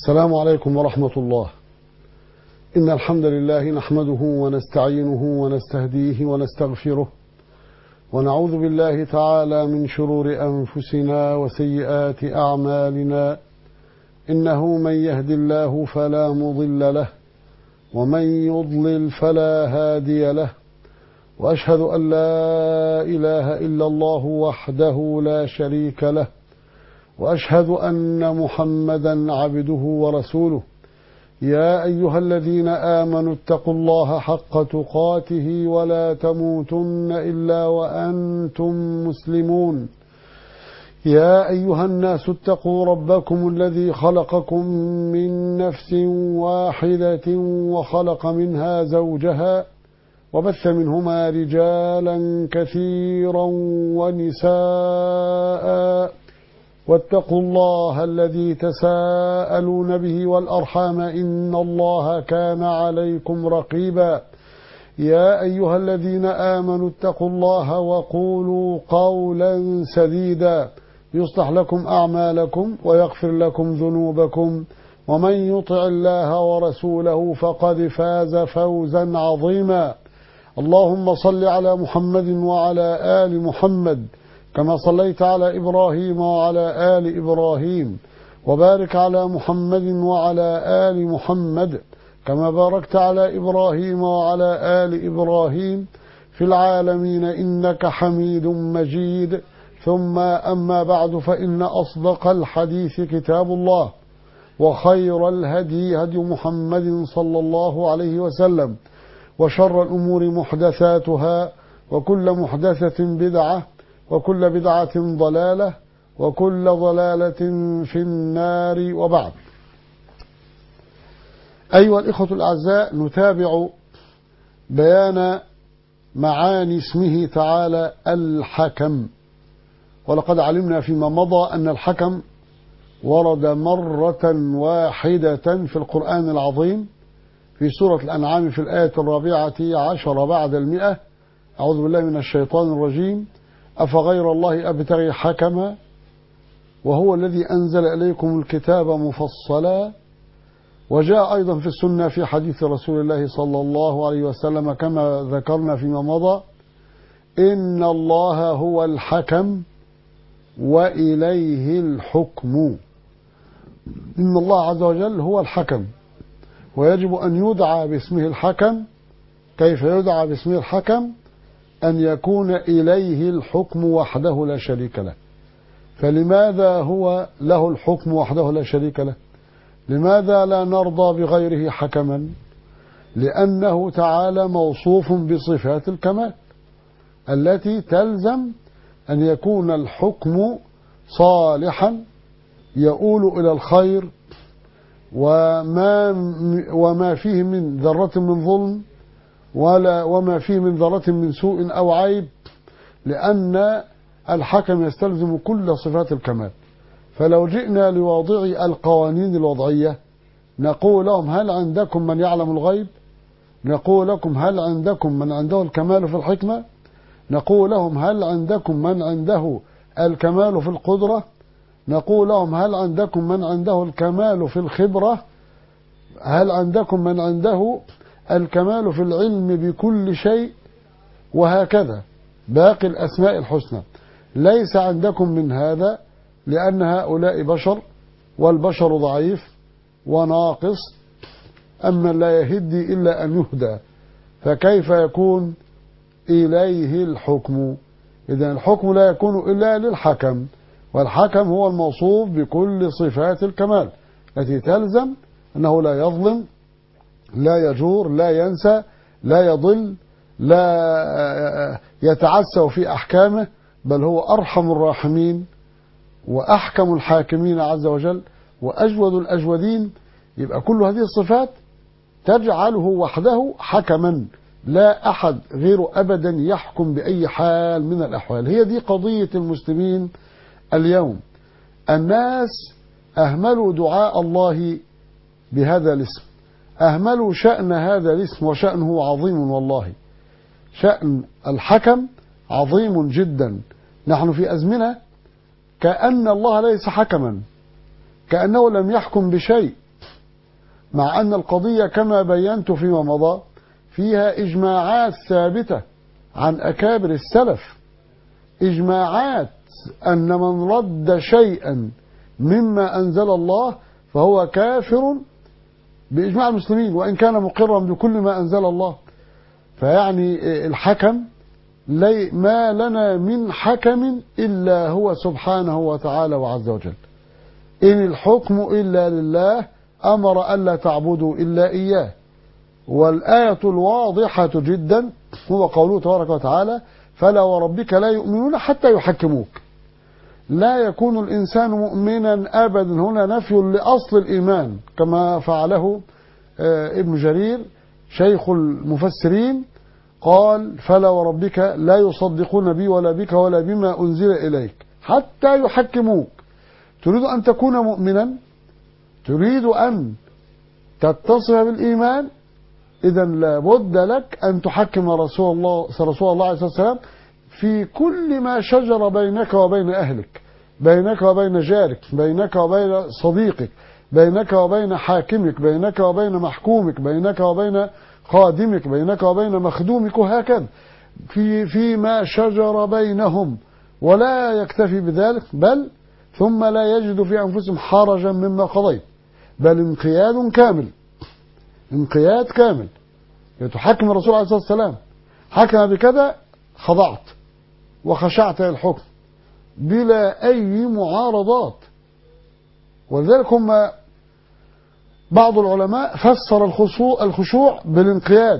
السلام عليكم ورحمة الله إن الحمد لله نحمده ونستعينه ونستهديه ونستغفره ونعوذ بالله تعالى من شرور أنفسنا وسيئات أعمالنا إنه من يهد الله فلا مضل له ومن يضلل فلا هادي له وأشهد أن لا إله إلا الله وحده لا شريك له وأشهد أن محمدا عبده ورسوله يا أيها الذين آمنوا اتقوا الله حق تقاته ولا تموتن إلا وأنتم مسلمون يا أيها الناس اتقوا ربكم الذي خلقكم من نفس واحدة وخلق منها زوجها وبث منهما رجالا كثيرا ونساء واتقوا الله الذي تساءلون به والأرحام إن الله كان عليكم رقيبا يا أيها الذين آمنوا اتقوا الله وقولوا قولا سديدا يصلح لكم أعمالكم ويغفر لكم ذنوبكم ومن يطع الله ورسوله فقد فاز فوزا عظيما اللهم صل على محمد وعلى آل محمد كما صليت على إبراهيم وعلى آل إبراهيم وبارك على محمد وعلى آل محمد كما باركت على إبراهيم وعلى آل إبراهيم في العالمين إنك حميد مجيد ثم أما بعد فإن أصدق الحديث كتاب الله وخير الهدي هدي محمد صلى الله عليه وسلم وشر الأمور محدثاتها وكل محدثة بدعة وكل بدعة ضلالة وكل ضلالة في النار وبعد أيها الإخوة الأعزاء نتابع بيان معاني اسمه تعالى الحكم ولقد علمنا فيما مضى أن الحكم ورد مرة واحدة في القرآن العظيم في سورة الأنعام في الآية الرابعة عشر بعد المئة أعوذ بالله من الشيطان الرجيم أفغير الله أبتغي حكما وهو الذي أنزل إليكم الكتاب مفصلا وجاء أيضا في السنة في حديث رسول الله صلى الله عليه وسلم كما ذكرنا فيما مضى إن الله هو الحكم وإليه الحكم إن الله عز وجل هو الحكم ويجب أن يدعى باسمه الحكم كيف يدعى باسمه الحكم أن يكون إليه الحكم وحده لا شريك له فلماذا هو له الحكم وحده لا شريك له لماذا لا نرضى بغيره حكما لأنه تعالى موصوف بصفات الكمال التي تلزم أن يكون الحكم صالحا يؤول إلى الخير وما وما فيه من ذرة من ظلم ولا وما فيه من ذرة من سوء أو عيب لأن الحكم يستلزم كل صفات الكمال فلو جئنا لواضعي القوانين الوضعية نقول لهم هل عندكم من يعلم الغيب نقول لكم هل عندكم من عنده الكمال في الحكمة نقول لهم هل عندكم من عنده الكمال في القدرة نقول لهم هل عندكم من عنده الكمال في الخبرة هل عندكم من عنده الكمال في العلم بكل شيء وهكذا باقي الأسماء الحسنى ليس عندكم من هذا لأن هؤلاء بشر والبشر ضعيف وناقص أما لا يهدي إلا أن يهدى فكيف يكون إليه الحكم إذا الحكم لا يكون إلا للحكم والحكم هو الموصوف بكل صفات الكمال التي تلزم أنه لا يظلم لا يجور لا ينسى لا يضل لا يتعسى في أحكامه بل هو أرحم الراحمين وأحكم الحاكمين عز وجل وأجود الأجودين يبقى كل هذه الصفات تجعله وحده حكما لا أحد غيره أبدا يحكم بأي حال من الأحوال هي دي قضية المسلمين اليوم الناس أهملوا دعاء الله بهذا الاسم أهملوا شأن هذا الاسم وشأنه عظيم والله شأن الحكم عظيم جدا نحن في أزمنة كأن الله ليس حكما كأنه لم يحكم بشيء مع أن القضية كما بينت فيما مضى فيها إجماعات ثابتة عن أكابر السلف إجماعات أن من رد شيئا مما أنزل الله فهو كافر بإجماع المسلمين وإن كان مقرا بكل ما أنزل الله فيعني الحكم لي ما لنا من حكم إلا هو سبحانه وتعالى وعز وجل إن الحكم إلا لله أمر ألا تعبدوا إلا إياه والآية الواضحة جدا هو قوله تبارك وتعالى فلا وربك لا يؤمنون حتى يحكموك لا يكون الإنسان مؤمنا أبدا هنا نفي لأصل الإيمان كما فعله ابن جرير شيخ المفسرين قال فلا وربك لا يصدقون بي ولا بك ولا بما أنزل إليك حتى يحكموك تريد أن تكون مؤمنا تريد أن تتصف بالإيمان إذا لابد لك أن تحكم رسول الله رسول الله عليه الصلاة والسلام في كل ما شجر بينك وبين أهلك بينك وبين جارك بينك وبين صديقك بينك وبين حاكمك بينك وبين محكومك بينك وبين خادمك بينك وبين مخدومك وهكذا في فيما شجر بينهم ولا يكتفي بذلك بل ثم لا يجد في أنفسهم حرجا مما قضيت بل انقياد كامل انقياد كامل تحكم الرسول عليه الصلاة والسلام حكم بكذا خضعت وخشعت الحكم بلا أي معارضات ولذلك هم بعض العلماء فسر الخشوع, الخشوع بالانقياد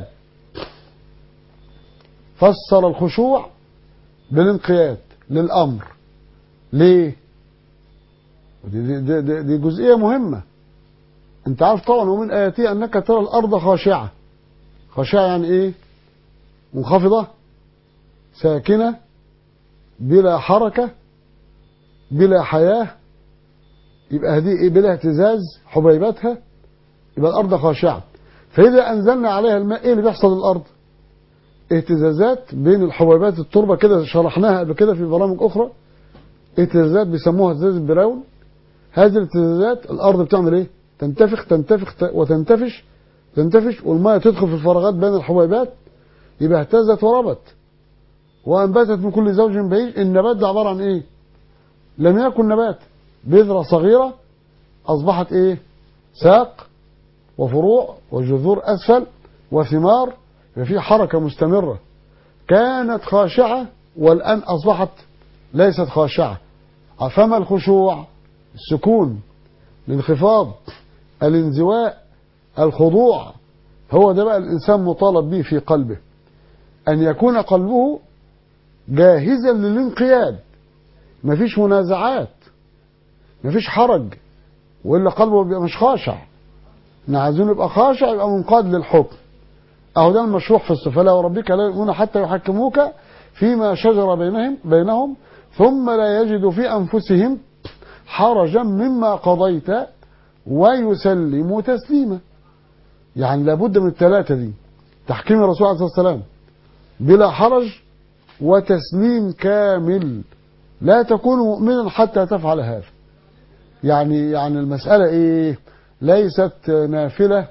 فسر الخشوع بالانقياد للأمر ليه دي, دي, دي, دي جزئية مهمة انت عارف طبعا ومن آياتي أنك ترى الأرض خاشعة خاشعة يعني ايه منخفضة ساكنة بلا حركة بلا حياة يبقى هذه ايه بلا اهتزاز حبيباتها يبقى الأرض خاشعة فإذا أنزلنا عليها الماء ايه اللي بيحصل للأرض اهتزازات بين الحبيبات التربة كده شرحناها قبل كده في برامج أخرى اهتزازات بيسموها اهتزاز البراون هذه الاهتزازات الأرض بتعمل ايه تنتفخ تنتفخ وتنتفش تنتفش والماء تدخل في الفراغات بين الحبيبات يبقى اهتزت وربت وأنبتت من كل زوج بهيج النبات ده عبارة عن ايه لم يكن نبات بذرة صغيرة أصبحت ايه ساق وفروع وجذور أسفل وثمار في حركة مستمرة كانت خاشعة والآن أصبحت ليست خاشعة فما الخشوع السكون الانخفاض الانزواء الخضوع هو ده بقى الإنسان مطالب به في قلبه أن يكون قلبه جاهزا للانقياد مفيش منازعات مفيش حرج وإلا قلبه بيبقى مش خاشع احنا عايزينه يبقى خاشع يبقى منقاد للحكم أهو ده المشروع في السفلاء وربك لا يؤمنون حتى يحكموك فيما شجر بينهم بينهم ثم لا يجدوا في أنفسهم حرجا مما قضيت ويسلموا تسليما يعني لابد من الثلاثة دي تحكيم الرسول عليه الصلاة والسلام بلا حرج وتسليم كامل لا تكون مؤمنا حتى تفعل هذا يعني يعني المسألة ايه ليست نافلة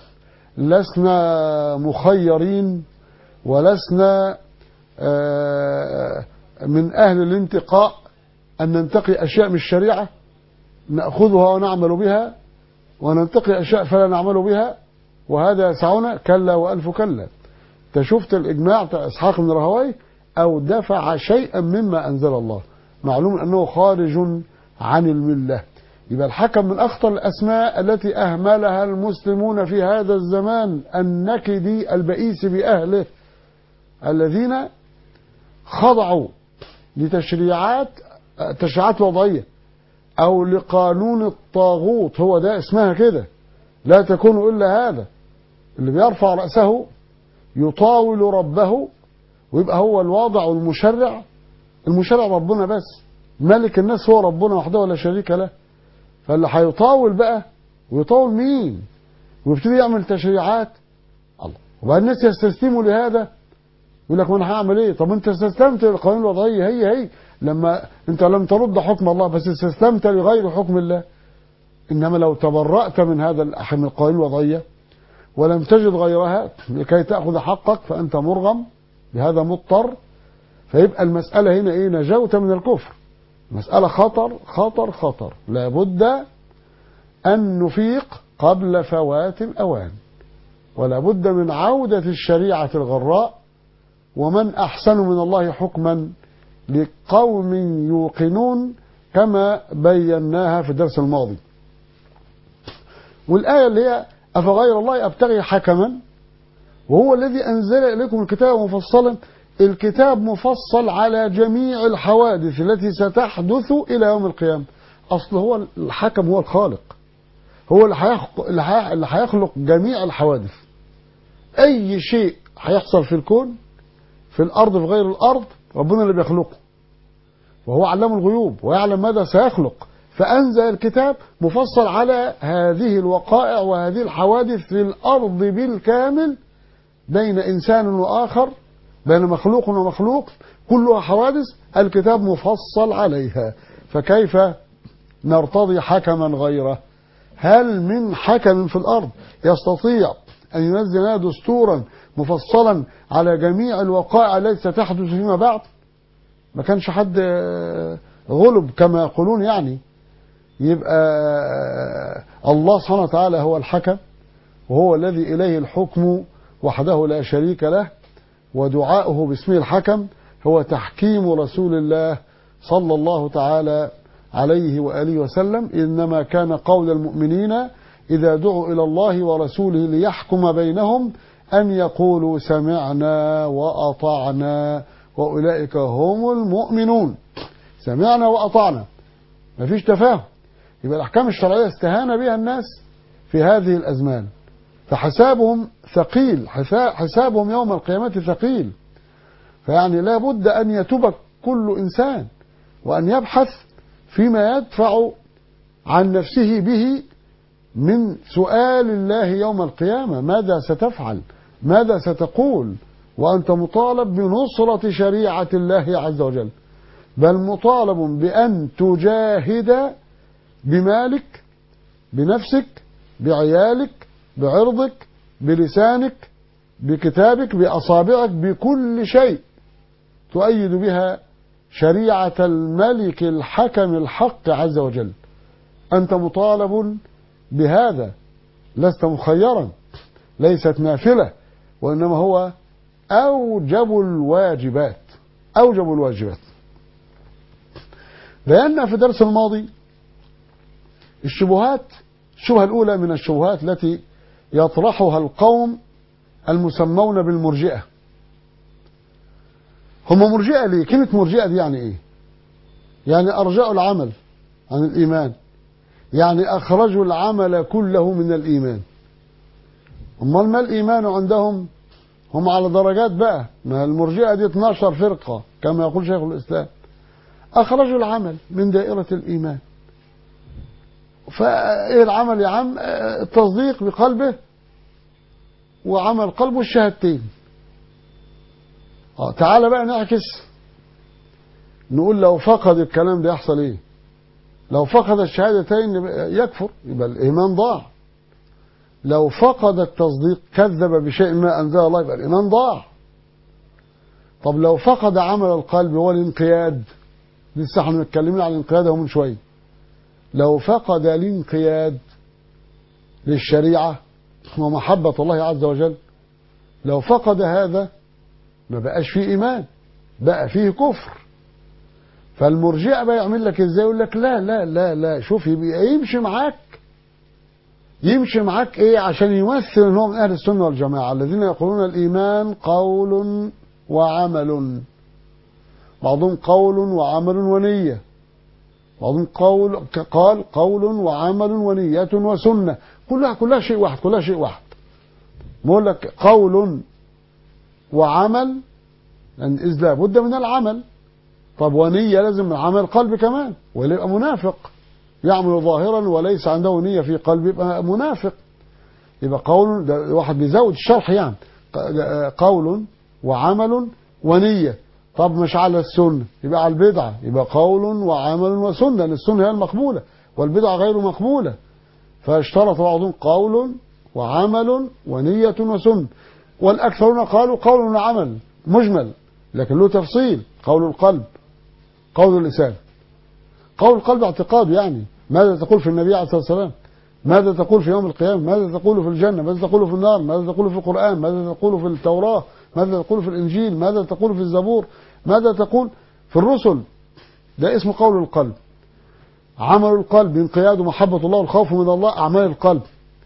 لسنا مخيرين ولسنا من أهل الانتقاء أن ننتقي أشياء من الشريعة نأخذها ونعمل بها وننتقي أشياء فلا نعمل بها وهذا يسعنا كلا وألف كلا شفت الإجماع بتاع إسحاق بن راهويه أو دفع شيئا مما أنزل الله معلوم أنه خارج عن الملة يبقى الحكم من أخطر الأسماء التي أهملها المسلمون في هذا الزمان النكدي البئيس بأهله الذين خضعوا لتشريعات تشريعات وضعية أو لقانون الطاغوت هو ده اسمها كده لا تكون إلا هذا اللي بيرفع رأسه يطاول ربه ويبقى هو الواضع والمشرع المشرع ربنا بس ملك الناس هو ربنا وحده ولا شريك له فاللي هيطاول بقى ويطاول مين ويبتدي يعمل تشريعات الله وبعد الناس يستسلموا لهذا يقول لك ما انا هعمل ايه طب انت استسلمت للقوانين الوضعيه هي هي لما انت لم ترد حكم الله بس استسلمت لغير حكم الله إنما لو تبرأت من هذا الأحم القوانين الوضعية ولم تجد غيرها لكي تأخذ حقك فأنت مرغم بهذا مضطر فيبقى المسألة هنا إيه نجوت من الكفر مسألة خطر خطر خطر لابد أن نفيق قبل فوات الأوان ولا بد من عودة الشريعة الغراء ومن أحسن من الله حكما لقوم يوقنون كما بيناها في الدرس الماضي والآية اللي هي أفغير الله أبتغي حكما وهو الذي أنزل إليكم الكتاب مفصلا الكتاب مفصل على جميع الحوادث التي ستحدث إلى يوم القيامة أصل هو الحكم هو الخالق هو اللي هيخلق, اللي هيخلق جميع الحوادث أي شيء هيحصل في الكون في الأرض في غير الأرض ربنا اللي بيخلقه وهو علام الغيوب ويعلم ماذا سيخلق فأنزل الكتاب مفصل على هذه الوقائع وهذه الحوادث في الأرض بالكامل بين إنسان وآخر بين مخلوق ومخلوق كلها حوادث الكتاب مفصل عليها فكيف نرتضي حكما غيره هل من حكم في الأرض يستطيع أن ينزل لنا دستورا مفصلا على جميع الوقائع التي ستحدث فيما بعد ما كانش حد غلب كما يقولون يعني يبقى الله سبحانه وتعالى هو الحكم وهو الذي إليه الحكم وحده لا شريك له ودعاؤه باسمه الحكم هو تحكيم رسول الله صلى الله تعالى عليه وآله وسلم إنما كان قول المؤمنين إذا دعوا إلى الله ورسوله ليحكم بينهم أن يقولوا سمعنا وأطعنا وأولئك هم المؤمنون سمعنا وأطعنا مفيش تفاهم يبقى الأحكام الشرعية استهان بها الناس في هذه الأزمان فحسابهم ثقيل حسابهم يوم القيامة ثقيل فيعني لا بد أن يتوب كل إنسان وأن يبحث فيما يدفع عن نفسه به من سؤال الله يوم القيامة ماذا ستفعل ماذا ستقول وأنت مطالب بنصرة شريعة الله عز وجل بل مطالب بأن تجاهد بمالك بنفسك بعيالك بعرضك بلسانك بكتابك بأصابعك بكل شيء تؤيد بها شريعة الملك الحكم الحق عز وجل أنت مطالب بهذا لست مخيرا ليست نافلة وإنما هو أوجب الواجبات أوجب الواجبات بينا في الدرس الماضي الشبهات الشبهة الأولى من الشبهات التي يطرحها القوم المسمون بالمرجئة هم مرجئة ليه كلمة مرجئة دي يعني ايه يعني أرجعوا العمل عن الإيمان يعني أخرجوا العمل كله من الإيمان أمال ما الإيمان عندهم هم على درجات بقى ما المرجئة دي 12 فرقة كما يقول شيخ الإسلام أخرجوا العمل من دائرة الإيمان فإيه العمل يا عم التصديق بقلبه وعمل قلبه الشهادتين اه تعالى بقى نعكس نقول لو فقد الكلام ده يحصل ايه لو فقد الشهادتين يكفر يبقى الايمان ضاع لو فقد التصديق كذب بشيء ما انزل الله يبقى الايمان ضاع طب لو فقد عمل القلب والانقياد لسه احنا متكلمين عن الانقياد اهو من شويه لو فقد الانقياد للشريعه ومحبه الله عز وجل لو فقد هذا ما بقاش فيه ايمان بقى فيه كفر فالمرجئه بقى يعمل لك ازاي يقول لك لا لا لا لا شوف يبقى يمشي معاك يمشي معاك ايه عشان يمثل ان هو من اهل السنه والجماعه الذين يقولون الايمان قول وعمل بعضهم قول وعمل ونيه بعضهم قول قال قول وعمل ونيه وسنه كلها كلها شيء واحد كلها شيء واحد بقول لك قول وعمل لأن إذ لابد من العمل طب ونية لازم من عمل قلب كمان ولا يبقى منافق يعمل ظاهرا وليس عنده نية في قلبه يبقى منافق يبقى قول ده واحد بيزود الشرح يعني قول وعمل ونية طب مش على السنة يبقى على البدعة يبقى قول وعمل وسنة لأن السنة هي المقبولة والبدعة غير مقبولة فاشترط بعضهم قول وعمل ونية وسن والأكثرون قالوا قول وعمل مجمل لكن له تفصيل قول القلب قول اللسان قول القلب اعتقاد يعني ماذا تقول في النبي عليه الصلاة والسلام ماذا تقول في يوم القيامة ماذا تقول في الجنة ماذا تقول في النار ماذا تقول في القرآن ماذا تقول في التوراة ماذا تقول في الإنجيل ماذا تقول في الزبور ماذا تقول في الرسل ده اسمه قول القلب عمل القلب انقياد محبة الله والخوف من الله أعمال القلب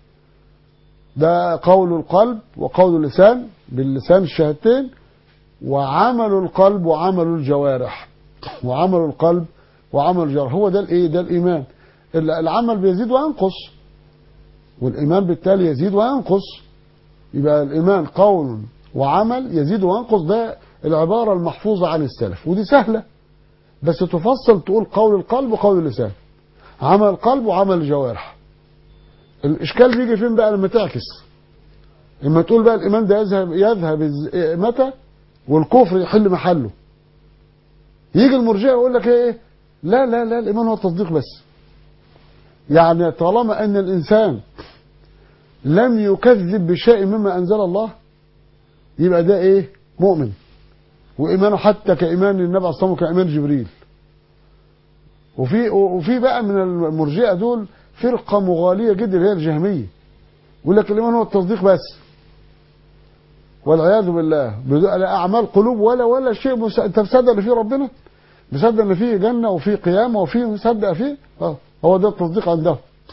ده قول القلب وقول اللسان باللسان الشهادتين وعمل القلب وعمل الجوارح وعمل القلب وعمل الجوارح هو ده الايه ده الايمان العمل بيزيد وينقص والايمان بالتالي يزيد وينقص يبقى الايمان قول وعمل يزيد وينقص ده العباره المحفوظه عن السلف ودي سهله بس تفصل تقول قول القلب وقول اللسان عمل القلب وعمل الجوارح الاشكال بيجي فين بقى لما تعكس لما تقول بقى الايمان ده يذهب يذهب متى والكفر يحل محله يجي المرجئه يقول لك ايه لا لا لا الايمان هو التصديق بس يعني طالما ان الانسان لم يكذب بشيء مما انزل الله يبقى ده ايه مؤمن وايمانه حتى كايمان النبي عليه الصلاه والسلام كايمان جبريل وفي وفي بقى من المرجئه دول فرقه مغاليه جدا اللي هي الجهميه يقول لك الايمان هو التصديق بس والعياذ بالله لا اعمال قلوب ولا ولا شيء مس... انت مصدق ان في ربنا مصدق ان في جنه وفي قيامه وفي مصدق فيه اه هو ده التصديق عندهم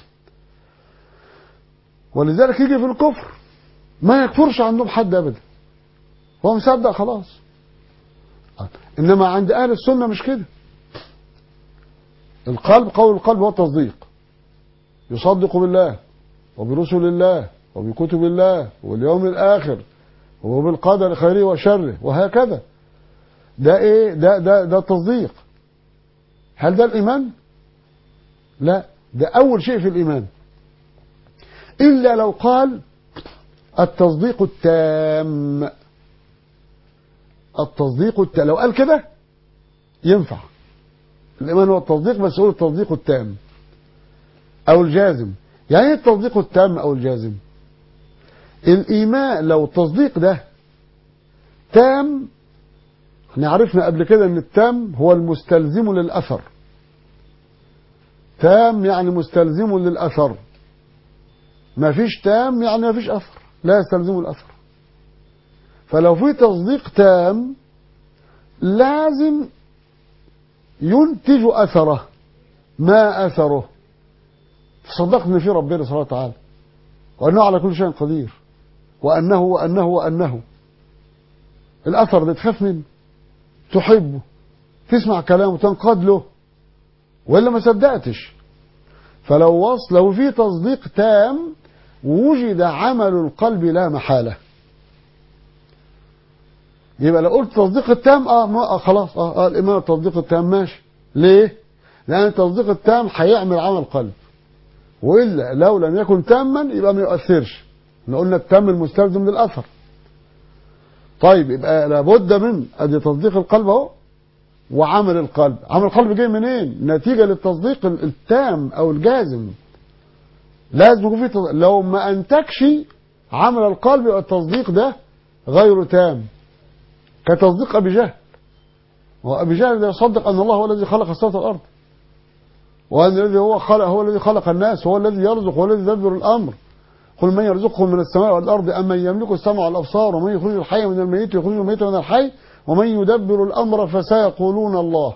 ولذلك يجي في الكفر ما يكفرش عندهم حد ابدا هو مصدق خلاص انما عند اهل السنه مش كده القلب قول القلب هو التصديق يصدق بالله وبرسل الله وبكتب الله واليوم الاخر وبالقدر خيره وشره وهكذا ده ايه ده ده ده التصديق هل ده الايمان لا ده اول شيء في الايمان الا لو قال التصديق التام التصديق التام لو قال كده ينفع الايمان هو التصديق بس هو التصديق التام او الجازم يعني ايه التصديق التام او الجازم الايمان لو التصديق ده تام احنا عرفنا قبل كده ان التام هو المستلزم للاثر تام يعني مستلزم للاثر ما فيش تام يعني ما فيش اثر لا يستلزم الاثر فلو في تصديق تام لازم ينتج اثره ما اثره صدقت ان في ربنا سبحانه وتعالى وانه على كل شيء قدير وانه وانه وانه الاثر ده تخاف منه تحبه تسمع كلامه تنقاد له ولا ما صدقتش فلو وصل لو في تصديق تام وجد عمل القلب لا محاله يبقى لو قلت تصديق التام اه, ما آه خلاص اه, آه الايمان التصديق التام ماشي ليه؟ لان التصديق التام هيعمل عمل قلب والا لو لم يكن تاما يبقى ما يؤثرش احنا قلنا التام المستلزم للاثر طيب يبقى لابد من ادي تصديق القلب اهو وعمل القلب عمل القلب جاي منين نتيجه للتصديق التام او الجازم لازم يكون في تصديق. لو ما انتجش عمل القلب يبقى التصديق ده غير تام كتصديق ابي جهل وابي جهل ده يصدق ان الله هو الذي خلق السماوات والارض وان الذي هو خلق هو الذي خلق الناس هو الذي يرزق هو الذي يدبر الامر قل من يرزقهم من السماء والارض ام من يملك السمع والابصار ومن يخرج الحي من الميت ويخرج الميت من الحي ومن يدبر الامر فسيقولون الله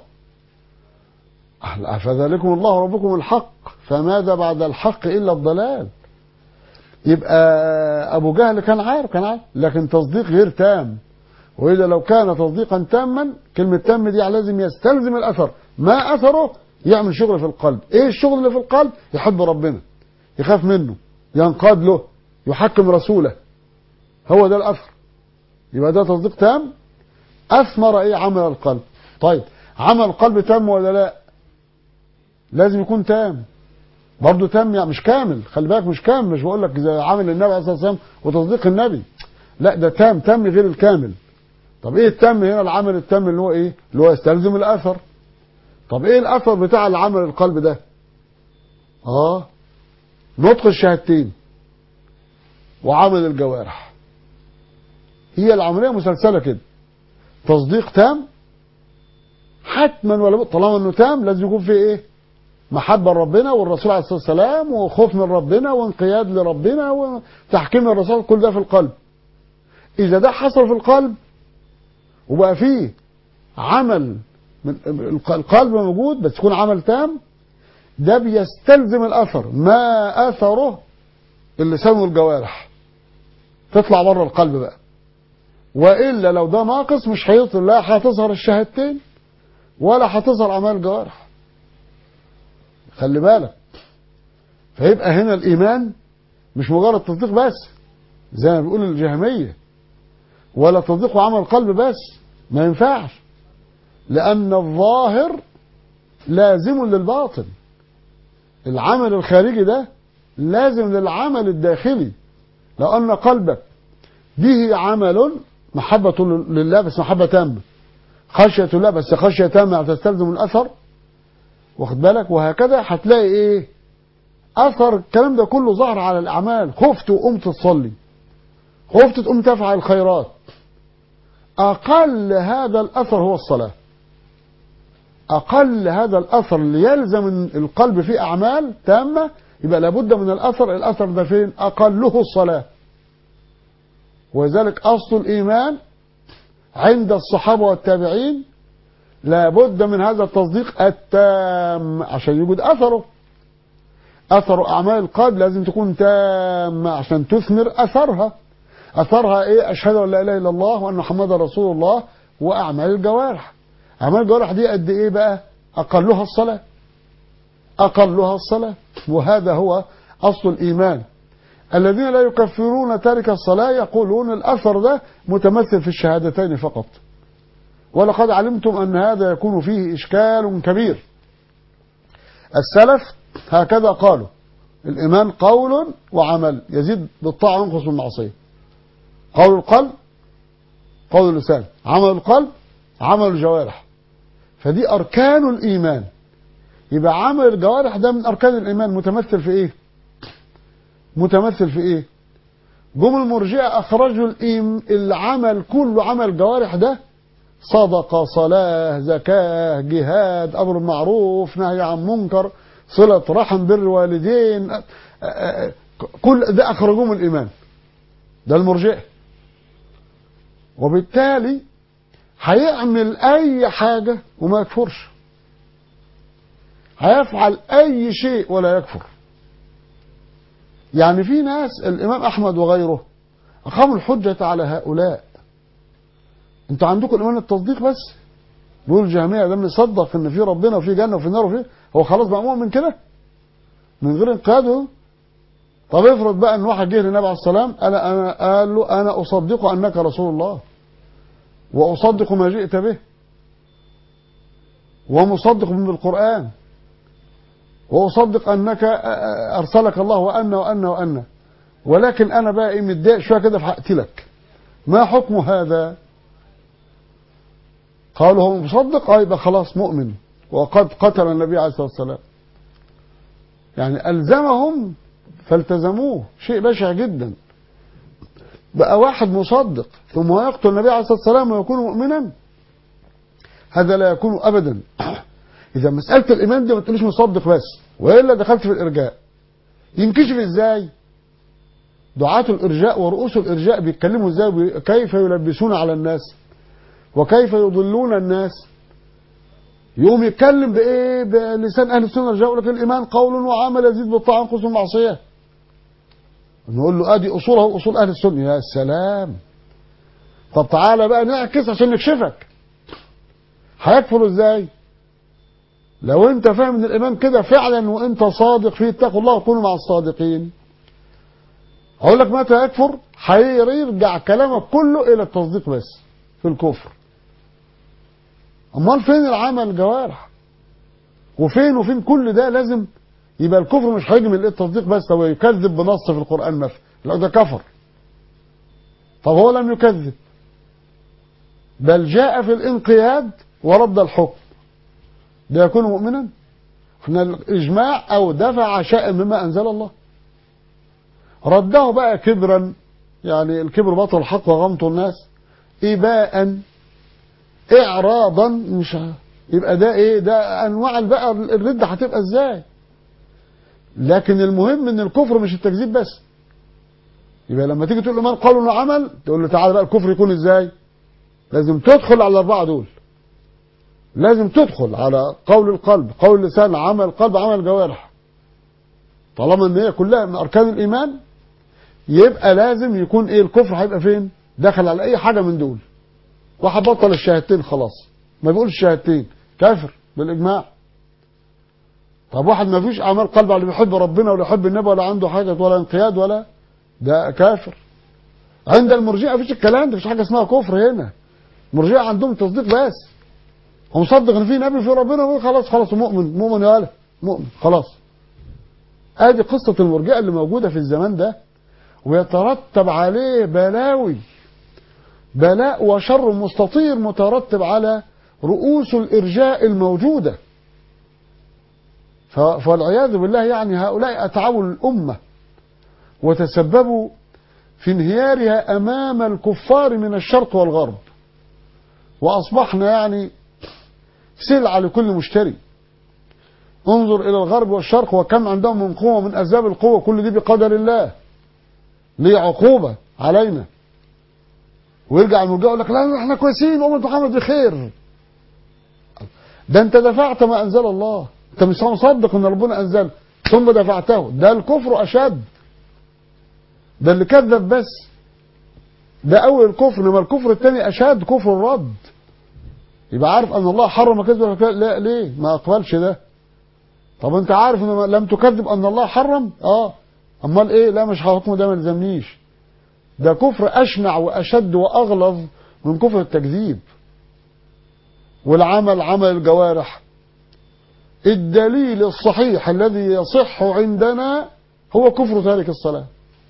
فذلكم الله ربكم الحق فماذا بعد الحق الا الضلال يبقى ابو جهل كان عارف كان عارف لكن تصديق غير تام واذا لو كان تصديقا تاما كلمه تام دي لازم يستلزم الاثر ما اثره يعمل شغل في القلب ايه الشغل اللي في القلب يحب ربنا يخاف منه ينقاد له يحكم رسوله هو ده الاثر يبقى ده تصديق تام اثمر ايه عمل القلب طيب عمل القلب تام ولا لا لازم يكون تام برضه تام يعني مش كامل خلي بالك مش كامل مش بقول لك زي عمل النبي عليه الصلاه والسلام وتصديق النبي لا ده تام تام غير الكامل طب ايه التام هنا العمل التام اللي هو ايه اللي هو يستلزم الاثر طب ايه الاثر بتاع العمل القلب ده اه نطق الشهادتين وعمل الجوارح هي العملية مسلسلة كده تصديق تام حتما ولا بد طالما انه تام لازم يكون فيه ايه محبة لربنا والرسول عليه الصلاة والسلام وخوف من ربنا وانقياد لربنا وتحكيم الرسول كل ده في القلب إذا ده حصل في القلب وبقى فيه عمل من القلب موجود بس يكون عمل تام ده بيستلزم الأثر ما أثره اللسان والجوارح تطلع بره القلب بقى وإلا لو ده ناقص مش هيطلع لا هتظهر الشهادتين ولا هتظهر أعمال الجوارح خلي بالك فيبقى هنا الإيمان مش مجرد تصديق بس زي ما بيقول الجهمية ولا تصديق وعمل القلب بس ما ينفعش لأن الظاهر لازم للباطن العمل الخارجي ده لازم للعمل الداخلي لو أن قلبك به عمل محبة لله بس محبة تامة خشية الله بس خشية تامة تستلزم الأثر واخد بالك وهكذا هتلاقي ايه اثر الكلام ده كله ظهر على الاعمال خفت وقمت تصلي خفت تقوم تفعل الخيرات اقل هذا الاثر هو الصلاه اقل هذا الاثر اللي يلزم القلب فيه اعمال تامه يبقى لابد من الاثر الاثر ده فين اقله الصلاه ولذلك اصل الايمان عند الصحابه والتابعين لابد من هذا التصديق التام عشان يوجد اثره اثر اعمال القلب لازم تكون تامه عشان تثمر اثرها اثرها ايه اشهد ان لا اله الا الله وان محمدا رسول الله واعمال الجوارح اعمال الجوارح دي قد ايه بقى اقلها الصلاه اقلها الصلاه وهذا هو اصل الايمان الذين لا يكفرون تارك الصلاه يقولون الاثر ده متمثل في الشهادتين فقط ولقد علمتم أن هذا يكون فيه إشكال كبير السلف هكذا قالوا الإيمان قول وعمل يزيد بالطاعة وينقص بالمعصية قول القلب قول اللسان عمل القلب عمل الجوارح فدي أركان الإيمان يبقى عمل الجوارح ده من أركان الإيمان متمثل في إيه متمثل في إيه جم المرجئة أخرجوا العمل كله عمل الجوارح ده صدقة صلاة زكاة جهاد أمر معروف نهي عن منكر صلة رحم بر والدين كل ده أخرجوه من الإيمان ده المرجئة وبالتالي هيعمل أي حاجة وما يكفرش هيفعل أي شيء ولا يكفر يعني في ناس الإمام أحمد وغيره أقاموا الحجة على هؤلاء انتوا عندكم الايمان التصديق بس بيقول الجهميه ده يصدق ان في ربنا وفي جنه وفي نار وفي هو خلاص بقى مؤمن كده من غير انقياده طب افرض بقى ان واحد جه للنبي عليه السلام قال انا قال له انا اصدق انك رسول الله واصدق ما جئت به ومصدق بالقران واصدق انك ارسلك الله وان وان وان ولكن انا بقى ايه متضايق شويه كده فهقتلك ما حكم هذا قالوا هو مصدق اه يبقى خلاص مؤمن وقد قتل النبي عليه الصلاه والسلام يعني الزمهم فالتزموه شيء بشع جدا بقى واحد مصدق ثم يقتل النبي عليه الصلاه والسلام ويكون مؤمنا هذا لا يكون ابدا اذا مساله الايمان دي ما تقوليش مصدق بس والا دخلت في الارجاء ينكشف ازاي دعاة الارجاء ورؤوس الارجاء بيتكلموا ازاي كيف يلبسون على الناس وكيف يضلون الناس يقوم يتكلم بايه بلسان اهل السنه والجماعه يقول لك الايمان قول وعمل يزيد بالطاعه ينقص بالمعصيه نقول له ادي اصوله اصول اهل السنه يا سلام طب تعالى بقى نعكس عشان نكشفك هيكفر ازاي لو انت فاهم ان الايمان كده فعلا وانت صادق فيه اتقوا الله وكونوا مع الصادقين هقول لك متى يكفر هيرجع كلامك كله الى التصديق بس في الكفر امال فين العمل الجوارح وفين وفين كل ده لازم يبقى الكفر مش هيجي من التصديق بس هو يكذب بنص في القران مثلا لا ده كفر طب هو لم يكذب بل جاء في الانقياد ورد الحكم ده يكون مؤمنا احنا الاجماع او دفع شيئا مما انزل الله رده بقى كبرا يعني الكبر بطل الحق وغمط الناس إباء إعراضا مش ع- يبقى ده إيه ده أنواع بقى الردة هتبقى إزاي لكن المهم إن الكفر مش التكذيب بس يبقى لما تيجي تقول له من قول انه عمل تقول له تعالى بقى الكفر يكون ازاي لازم تدخل على الاربعه دول لازم تدخل على قول القلب قول اللسان عمل القلب عمل الجوارح طالما ان هي كلها من اركان الايمان يبقى لازم يكون ايه الكفر هيبقى فين دخل على اي حاجه من دول واحد بطل الشهادتين خلاص ما بيقولش الشهادتين كافر بالاجماع طب واحد ما فيش اعمال قلب اللي بيحب ربنا ولا يحب النبي ولا عنده حاجه ولا انقياد ولا ده كافر عند المرجئه مفيش الكلام ده مفيش حاجه اسمها كفر هنا المرجئه عندهم تصديق بس هو مصدق ان في نبي في ربنا ويقول خلاص خلاص مؤمن مؤمن يا ولد مؤمن خلاص ادي قصه المرجئه اللي موجوده في الزمان ده ويترتب عليه بلاوي بلاء وشر مستطير مترتب على رؤوس الارجاء الموجوده ف- فالعياذ بالله يعني هؤلاء اتعبوا الامه وتسببوا في انهيارها امام الكفار من الشرق والغرب واصبحنا يعني سلعه لكل مشتري انظر الى الغرب والشرق وكم عندهم من قوه من اسباب القوه كل دي بقدر الله ليه عقوبه علينا ويرجع المرجع يقول لك لا احنا كويسين امه محمد بخير ده انت دفعت ما انزل الله انت مش مصدق ان ربنا انزل ثم دفعته ده الكفر اشد ده اللي كذب بس ده اول الكفر انما الكفر الثاني اشد كفر الرد يبقى عارف ان الله حرم كذب ولا كذب؟ لا ليه ما اقبلش ده طب انت عارف ان لم تكذب ان الله حرم اه امال ايه لا مش حكمه ده ما يلزمنيش ده كفر اشنع واشد واغلظ من كفر التكذيب والعمل عمل الجوارح الدليل الصحيح الذي يصح عندنا هو كفر تارك الصلاه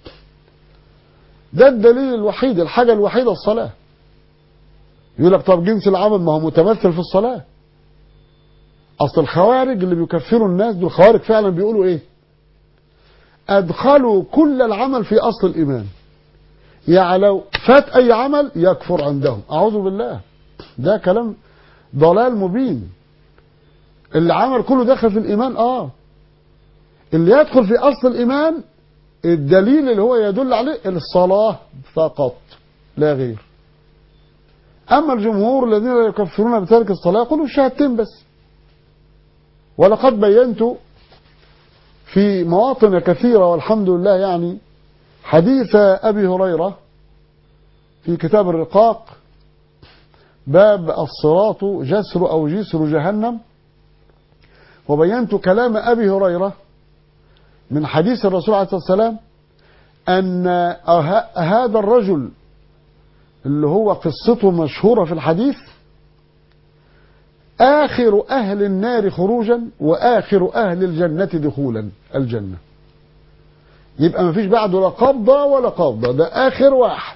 ده الدليل الوحيد الحاجة الوحيدة الصلاة يقول لك طب جنس العمل ما هو متمثل في الصلاة أصل الخوارج اللي بيكفروا الناس دول الخوارج فعلا بيقولوا إيه أدخلوا كل العمل في أصل الإيمان يعني لو فات أي عمل يكفر عندهم أعوذ بالله ده كلام ضلال مبين اللي عمل كله دخل في الإيمان آه اللي يدخل في أصل الإيمان الدليل اللي هو يدل عليه الصلاة فقط لا غير أما الجمهور الذين لا يكفرون بترك الصلاة يقولوا الشهادتين بس ولقد بينت في مواطن كثيرة والحمد لله يعني حديث أبي هريرة في كتاب الرقاق باب الصراط جسر أو جسر جهنم وبينت كلام أبي هريرة من حديث الرسول عليه الصلاة والسلام أن هذا الرجل اللي هو قصته مشهورة في الحديث آخر أهل النار خروجا وآخر أهل الجنة دخولا الجنة يبقى ما فيش بعده لا قبضة ولا قبضة ده آخر واحد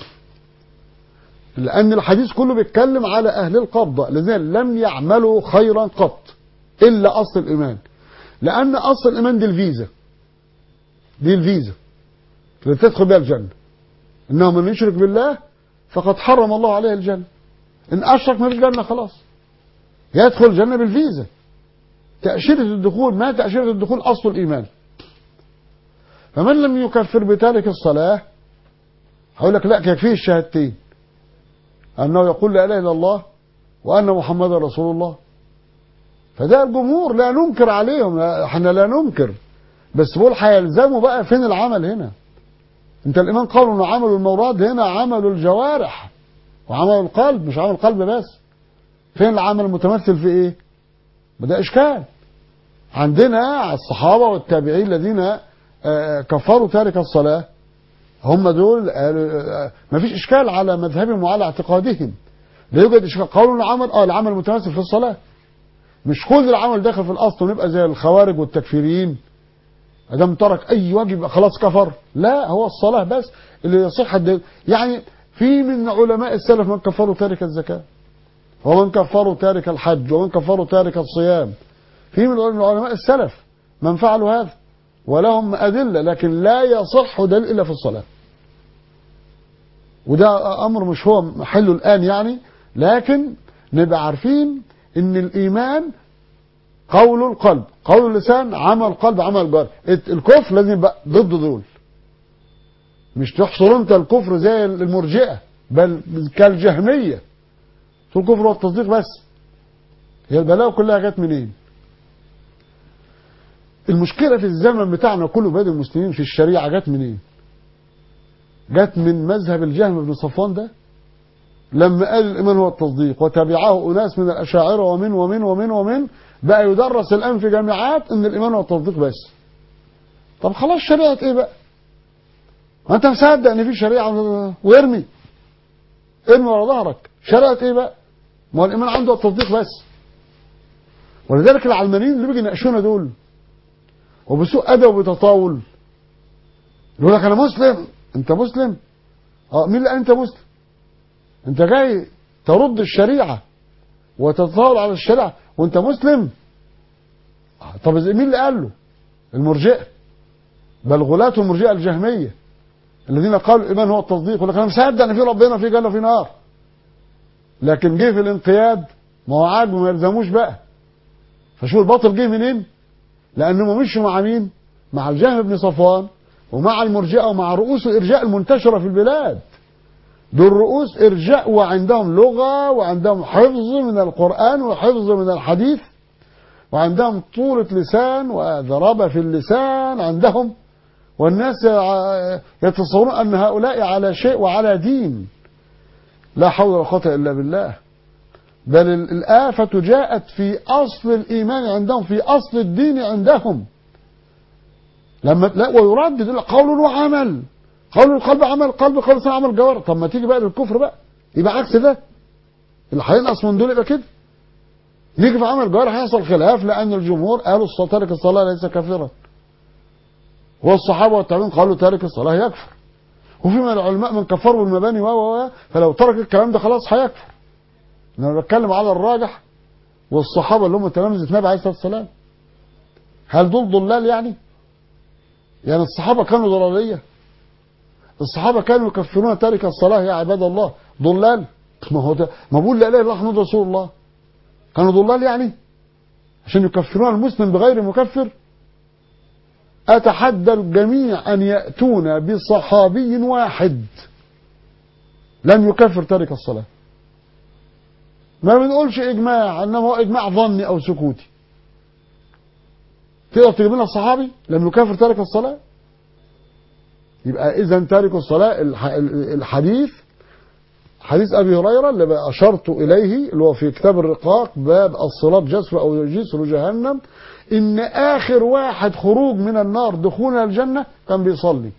لأن الحديث كله بيتكلم على أهل القبضة الذين لم يعملوا خيرا قط إلا أصل الإيمان لأن أصل الإيمان دي الفيزا دي الفيزا اللي تدخل بها الجنة إنه من يشرك بالله فقد حرم الله عليه الجنة إن أشرك ما فيش جنة خلاص يدخل الجنة بالفيزا تأشيرة الدخول ما تأشيرة الدخول أصل الإيمان فمن لم يكفر بتارك الصلاة هقول لك لا كيفيه الشهادتين أنه يقول لا إله إلا الله وأن محمدا رسول الله فده الجمهور لا ننكر عليهم احنا لا ننكر بس بقول هيلزموا بقى فين العمل هنا انت الإيمان قالوا انه عمل المراد هنا عمل الجوارح وعمل القلب مش عمل القلب بس فين العمل المتمثل في ايه ده اشكال عندنا الصحابة والتابعين الذين كفروا تارك الصلاة هم دول ما فيش اشكال على مذهبهم وعلى اعتقادهم لا يوجد اشكال قالوا انه عمل اه العمل المتمثل في الصلاة مش كل العمل داخل في الاصل ونبقى زي الخوارج والتكفيريين ادام ترك اي واجب خلاص كفر لا هو الصلاه بس اللي يصح الدين يعني في من علماء السلف من كفروا تارك الزكاه ومن كفروا تارك الحج ومن كفروا تارك الصيام في من علماء السلف من فعلوا هذا ولهم أدلة لكن لا يصح دليل إلا في الصلاة وده أمر مش هو محله الآن يعني لكن نبقى عارفين إن الإيمان قول القلب قول اللسان عمل القلب عمل الجوارح الكفر لازم يبقى ضد دول مش تحصر انت الكفر زي المرجئة بل كالجهمية تقول الكفر والتصديق بس هي البلاوة كلها جت منين المشكلة في الزمن بتاعنا كله بين المسلمين في الشريعة جت منين جت من مذهب الجهم بن صفوان ده لما قال الإيمان هو التصديق وتبعه أناس من الأشاعرة ومن ومن ومن ومن بقى يدرس الآن في جامعات إن الإيمان هو التصديق بس طب خلاص شريعة إيه بقى ما أنت مصدق إن في شريعة وارمي ارمي ورا ظهرك شريعة إيه بقى ما هو الإيمان عنده التصديق بس ولذلك العلمانيين اللي بيجي يناقشونا دول وبسوء أدب وبتطاول يقول لك أنا مسلم أنت مسلم اه مين اللي قال أنت مسلم أنت جاي ترد الشريعة وتتطاول على الشريعة وأنت مسلم آه طب مين اللي قال له المرجئة بل غلاة المرجئة الجهمية الذين قالوا الإيمان هو التصديق يقول لك أنا مصدق أن في ربنا في جنة وفي نار لكن جه في الانقياد ما هو عاجبه ما يلزموش بقى فشوف الباطل جه منين لأنهم مشوا مع مين مع الجهم بن صفوان ومع المرجئة ومع رؤوس الإرجاء المنتشرة في البلاد دول رؤوس إرجاء وعندهم لغة وعندهم حفظ من القرآن وحفظ من الحديث وعندهم طولة لسان وذرابة في اللسان عندهم والناس يتصورون أن هؤلاء على شيء وعلى دين لا حول ولا قوة إلا بالله بل الآفة جاءت في أصل الإيمان عندهم في أصل الدين عندهم لما لا ويردد قول وعمل قول القلب عمل قلب قول لسان عمل جوار طب ما تيجي بقى للكفر بقى يبقى عكس ده اللي هينقص من دول يبقى كده يجي في عمل جوار هيحصل خلاف لأن الجمهور قالوا تارك الصلاة ليس كافرا والصحابة والتابعين قالوا تارك الصلاة يكفر وفي من العلماء من كفروا المباني و فلو ترك الكلام ده خلاص هيكفر انا بتكلم على الراجح والصحابة اللي هم تلامذة النبي عليه الصلاة والسلام هل دول ضلال يعني يعني الصحابة كانوا ضلالية الصحابة كانوا يكفرون تارك الصلاة يا عباد الله ضلال ما هو ده ما بقول لا اله الا الله محمد رسول الله كانوا ضلال يعني عشان يكفرون المسلم بغير مكفر أتحدى الجميع أن يأتون بصحابي واحد لم يكفر تارك الصلاة ما بنقولش إجماع إنما هو إجماع ظني أو سكوتي تقدر تجيب لنا الصحابي لم يكفر تارك الصلاة يبقى إذا تارك الصلاة الحديث حديث أبي هريرة اللي أشرت إليه اللي هو في كتاب الرقاق باب الصلاة جسر أو جسر جهنم إن آخر واحد خروج من النار دخولا الجنة كان بيصلي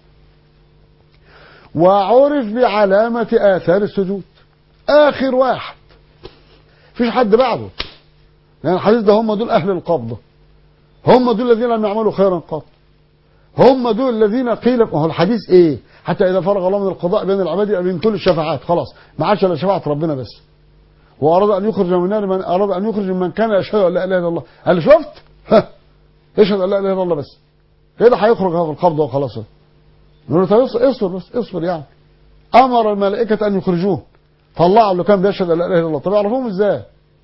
وعرف بعلامة آثار السجود آخر واحد فيش حد بعده لأن الحديث ده هم دول أهل القبضة هم دول الذين لم يعملوا خيرا قط هم دول الذين قيل ما هو الحديث ايه حتى اذا فرغ الله من القضاء بين العباد من كل الشفاعات خلاص ما عادش الا شفاعه ربنا بس واراد ان يخرج من النار من اراد ان يخرج من كان يشهد ان لا اله الا الله قال شفت ها يشهد ان لا اله الا الله بس كده هيخرج هذا القبضه وخلاص نقول له طب اصبر بس اصبر يعني امر الملائكه ان يخرجوه طلعوا اللي كان بيشهد ان لا اله الا الله طب يعرفوهم ازاي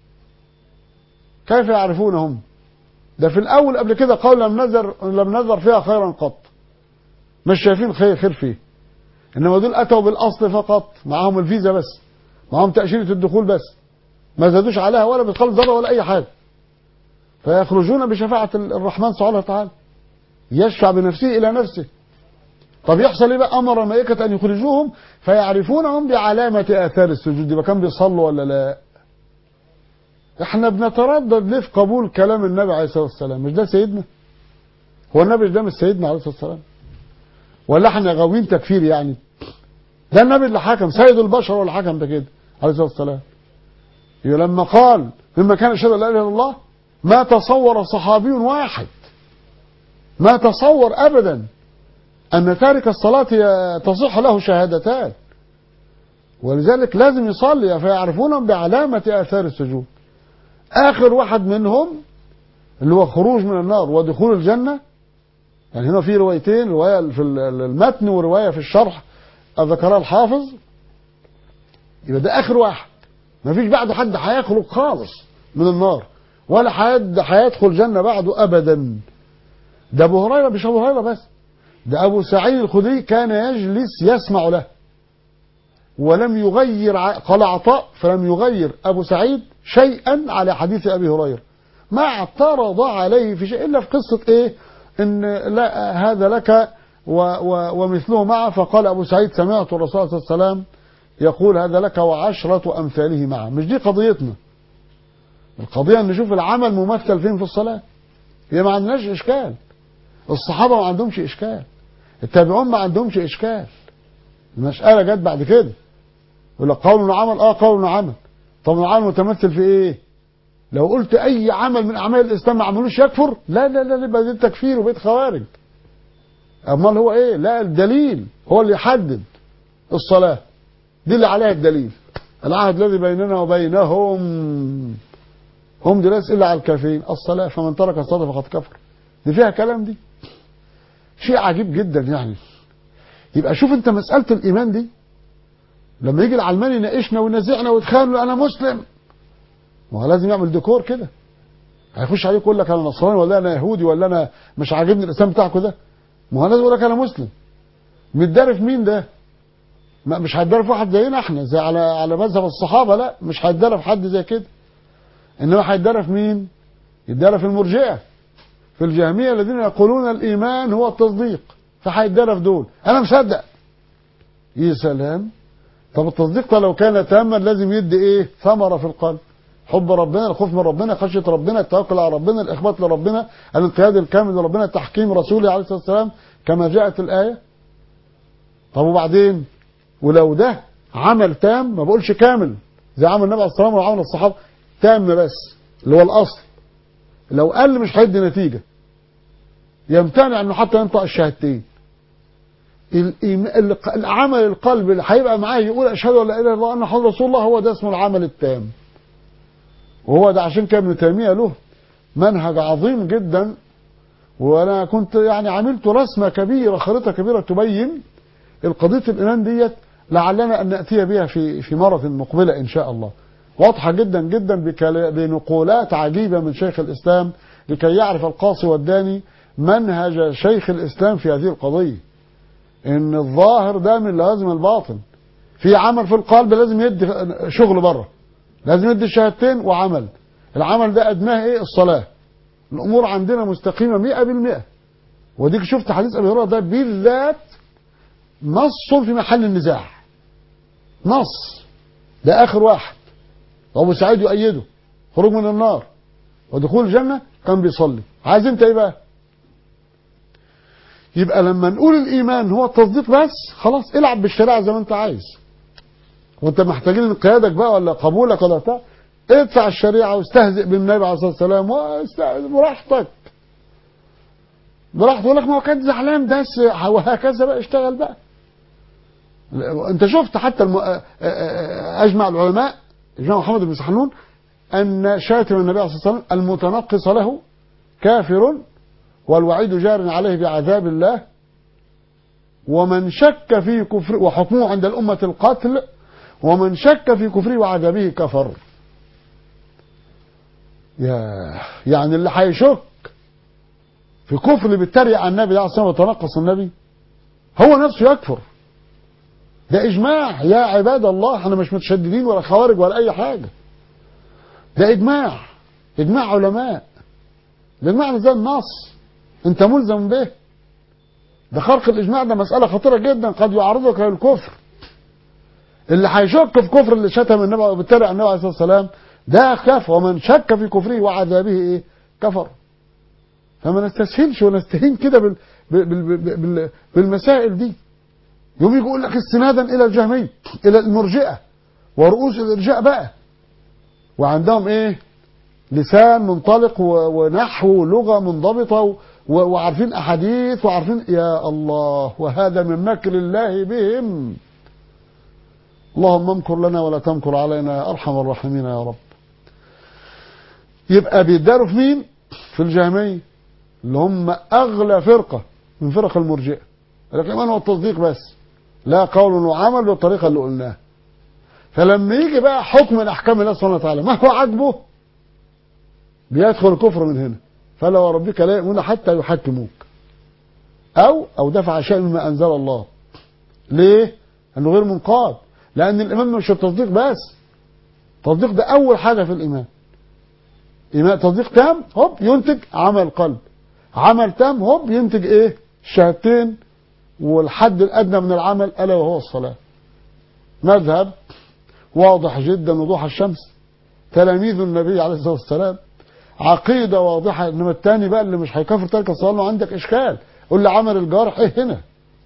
كيف يعرفونهم ده في الاول قبل كده قال لم نذر لم نذر فيها خيرا قط مش شايفين خير خير فيه انما دول اتوا بالاصل فقط معاهم الفيزا بس معاهم تاشيره الدخول بس ما زادوش عليها ولا بيدخلوا ذره ولا اي حاجه فيخرجون بشفاعه الرحمن سبحانه وتعالى يشفع بنفسه الى نفسه طب يحصل ايه بقى امر الملائكه ان يخرجوهم فيعرفونهم بعلامه اثار السجود يبقى كان بيصلوا ولا لا احنا بنتردد ليه في قبول كلام النبي عليه الصلاه والسلام مش ده سيدنا هو النبي ده مش سيدنا عليه الصلاه والسلام ولا احنا غاويين تكفير يعني ده النبي اللي حكم سيد البشر ولا حكم ده كده عليه الصلاه والسلام لما قال مما كان يشهد ان لا اله الا الله ما تصور صحابي واحد ما تصور ابدا ان تارك الصلاه تصح له شهادتان ولذلك لازم يصلي فيعرفونهم بعلامه اثار السجود اخر واحد منهم اللي هو خروج من النار ودخول الجنه يعني هنا في روايتين رواية في المتن ورواية في الشرح ذكرها الحافظ يبقى ده آخر واحد ما فيش بعده حد هيخرج خالص من النار ولا حد هيدخل الجنة بعده أبدا ده أبو هريرة مش أبو هريرة بس ده أبو سعيد الخدري كان يجلس يسمع له ولم يغير قال عطاء فلم يغير أبو سعيد شيئا على حديث أبي هريرة ما اعترض عليه في شيء إلا في قصة إيه إن لا هذا لك و و ومثله معه فقال أبو سعيد سمعت الرسول صلى الله عليه وسلم يقول هذا لك وعشرة أمثاله معه مش دي قضيتنا القضية أن نشوف العمل ممثل فين في الصلاة هي ما عندناش إشكال الصحابة ما عندهمش إشكال التابعون ما عندهمش إشكال المسألة جت بعد كده يقول لك قول عمل اه قول عمل طب العمل متمثل في ايه لو قلت اي عمل من اعمال الاسلام ما عملوش يكفر لا لا لا يبقى ده تكفير وبيت خوارج امال هو ايه لا الدليل هو اللي يحدد الصلاه دي اللي عليها الدليل العهد الذي بيننا وبينهم هم دي ليس الا على الكافرين الصلاه فمن ترك الصلاه فقد كفر دي فيها كلام دي شيء عجيب جدا يعني يبقى شوف انت مساله الايمان دي لما يجي العلماني يناقشنا وينازعنا ويتخانق انا مسلم ما هو لازم يعمل ديكور كده هيخش عليك يقول لك انا نصراني ولا انا يهودي ولا انا مش عاجبني الاسلام بتاعكم ده ما هو لازم يقول لك انا مسلم متداري في مين ده ما مش هيتداري في واحد زينا احنا زي على على مذهب الصحابه لا مش هيتداري في حد زي كده انما هيتداري في مين يتداري في المرجئه في الجهميه الذين يقولون الايمان هو التصديق فهيتداري في دول انا مصدق يا سلام طب التصديق ده لو كان تاما لازم يدي ايه ثمره في القلب حب ربنا الخوف من ربنا خشيه ربنا التوكل على ربنا الاخبات لربنا الانقياد الكامل لربنا تحكيم رسوله عليه الصلاه والسلام كما جاءت الايه طب وبعدين ولو ده عمل تام ما بقولش كامل زي عمل النبي عليه الصلاه والسلام وعمل الصحابه تام بس اللي هو الاصل لو قل مش هيدي نتيجه يمتنع انه حتى ينطق الشهادتين العمل القلب اللي هيبقى معاه يقول اشهد ان لا اله الا الله ان محمد رسول الله هو ده اسمه العمل التام وهو ده عشان كده ابن تيميه له منهج عظيم جدا وانا كنت يعني عملت رسمه كبيره خريطه كبيره تبين القضيه الايمان ديت لعلنا ان ناتي بها في في مره مقبله ان شاء الله واضحه جدا جدا بنقولات عجيبه من شيخ الاسلام لكي يعرف القاصي والداني منهج شيخ الاسلام في هذه القضيه ان الظاهر ده من لازم الباطن في عمل في القلب لازم يدي شغل بره لازم يدي الشهادتين وعمل العمل ده ادناه ايه الصلاه الامور عندنا مستقيمه مئة بالمئة وديك شفت حديث ابي هريره ده بالذات نص في محل النزاع نص ده اخر واحد ابو سعيد يؤيده خروج من النار ودخول الجنه كان بيصلي عايز انت ايه بقى يبقى لما نقول الايمان هو التصديق بس خلاص العب بالشريعه زي ما انت عايز وانت محتاجين انقيادك بقى ولا قبولك ولا بتاع ادفع الشريعه واستهزئ بالنبي عليه الصلاه والسلام براحتك براحتك يقول لك ما هو كان زعلان بس وهكذا بقى اشتغل بقى انت شفت حتى الم... اجمع العلماء اجمع محمد بن سحنون ان شاتم النبي عليه الصلاه والسلام المتنقص له كافر والوعيد جار عليه بعذاب الله ومن شك في كفر وحكمه عند الأمة القتل ومن شك في كفره وعذابه كفر يا يعني اللي هيشك في كفر اللي بيتريق على النبي عليه الصلاه والسلام وتنقص النبي هو نفسه يكفر ده اجماع يا عباد الله احنا مش متشددين ولا خوارج ولا اي حاجه ده اجماع اجماع علماء الاجماع زي النص انت ملزم به ده خرق الاجماع ده مساله خطيره جدا قد يعرضك للكفر اللي هيشك في كفر اللي شتم النبي وبالتالي النبي عليه الصلاه والسلام ده كفر ومن شك في كفره وعذابه ايه كفر فما نستسهلش ونستهين كده بال... بال... بال... بالمسائل دي يوم يجي يقول لك استنادا الى الجهميه الى المرجئه ورؤوس الارجاء بقى وعندهم ايه لسان منطلق ونحو ولغه منضبطه وعارفين احاديث وعارفين يا الله وهذا من مكر الله بهم اللهم امكر لنا ولا تمكر علينا يا ارحم الراحمين يا رب يبقى بيداروا في مين في الجهميه اللي هم اغلى فرقه من فرق المرجئة لكن الإيمان هو التصديق بس لا قول وعمل بالطريقة اللي قلناها فلما يجي بقى حكم من أحكام الله سبحانه وتعالى ما هو عاجبه بيدخل الكفر من هنا فلا وربك لا يؤمنون حتى يحكموك أو أو دفع شيء مما أنزل الله ليه؟ لأنه غير منقاد لأن الإيمان مش التصديق بس التصديق ده أول حاجة في الإيمان إيمان تصديق تام هوب ينتج عمل قلب عمل تام هوب ينتج إيه؟ الشهادتين والحد الأدنى من العمل ألا وهو الصلاة مذهب واضح جدا وضوح الشمس تلاميذ النبي عليه الصلاة والسلام عقيدة واضحة إنما التاني بقى اللي مش هيكفر ترك الصلاة إنه عندك إشكال قول لي عمل الجارح إيه هنا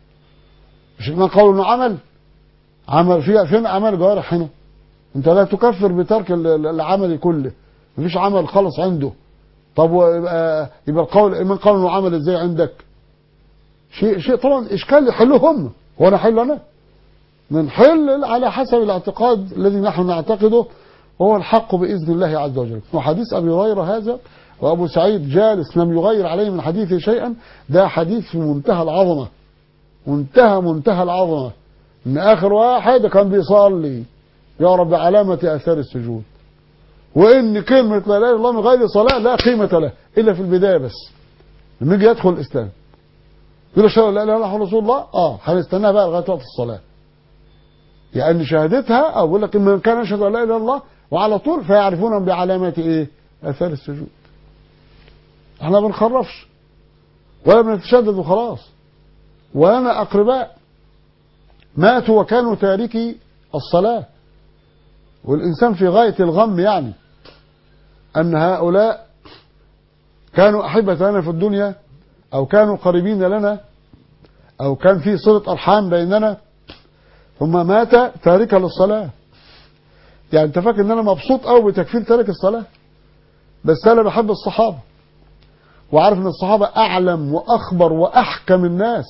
مش ما قول إنه عمل عمل فيها فين عمل جارح هنا أنت لا تكفر بترك ال- ال- العمل كله مفيش عمل خالص عنده طب ويبقى يبقى القول من قول إنه عمل إزاي عندك شيء شيء طبعا إشكال يحلوه هم هو أنا أحل أنا بنحل على حسب الاعتقاد الذي نحن نعتقده هو الحق بإذن الله عز وجل وحديث أبي هريرة هذا وأبو سعيد جالس لم يغير عليه من حديثه شيئا ده حديث في منتهى العظمة منتهى منتهى العظمة إن آخر واحد كان بيصلي يا رب علامة آثار السجود وإن كلمة لا إله إلا الله من غير صلاة لا قيمة له إلا في البداية بس لما يجي يدخل الإسلام يقول أشهد أن لا إله إلا الله رسول الله آه هنستناها بقى لغاية وقت الصلاة يعني شهادتها أو بيقول لك إن من كان يشهد أن لا إله إلا الله وعلى طول فيعرفون بعلامة إيه؟ آثار السجود. احنا ما بنخرفش ولا بنتشدد وخلاص ولنا أقرباء ماتوا وكانوا تاركي الصلاة والإنسان في غاية الغم يعني أن هؤلاء كانوا أحبة لنا في الدنيا أو كانوا قريبين لنا أو كان في صلة أرحام بيننا ثم مات تاركا للصلاة يعني انت فاكر ان انا مبسوط قوي بتكفير تارك الصلاة بس انا بحب الصحابة وعارف ان الصحابة اعلم واخبر واحكم الناس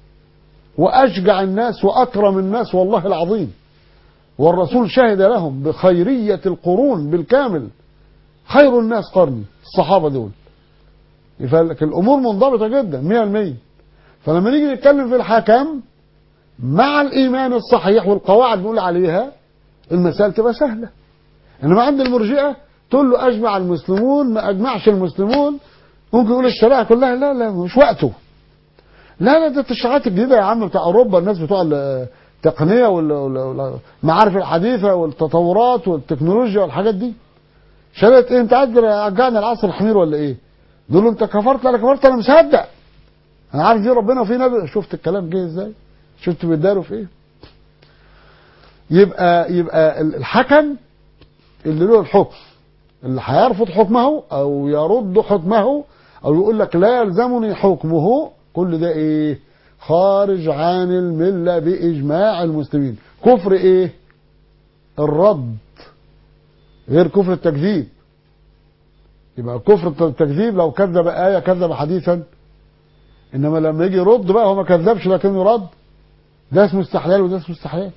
واشجع الناس واكرم الناس والله العظيم والرسول شهد لهم بخيرية القرون بالكامل خير الناس قرني الصحابة دول فالامور منضبطة جدا مئة المية فلما نيجي نتكلم في الحكم مع الإيمان الصحيح والقواعد بنقول عليها المسائل تبقى سهلة إنما عند المرجئة تقول له أجمع المسلمون ما أجمعش المسلمون ممكن يقول الشريعة كلها لا لا مش وقته لا لا ده التشريعات الجديدة يا عم بتاع أوروبا الناس بتوع التقنية والمعارف الحديثة والتطورات والتكنولوجيا والحاجات دي شريعة إيه أنت عايز رجعنا العصر الحمير ولا إيه؟ دول له أنت كفرت لا كفرت أنا مصدق أنا عارف في ربنا وفي نبي شفت الكلام جه إزاي؟ شفت بيداروا في ايه يبقى يبقى الحكم اللي له الحكم اللي هيرفض حكمه او يرد حكمه او يقول لك لا يلزمني حكمه كل ده ايه خارج عن المله باجماع المسلمين كفر ايه الرد غير كفر التكذيب يبقى كفر التكذيب لو كذب ايه كذب حديثا انما لما يجي يرد بقى هو ما كذبش لكنه رد ده اسمه استحلال وده اسمه استحلال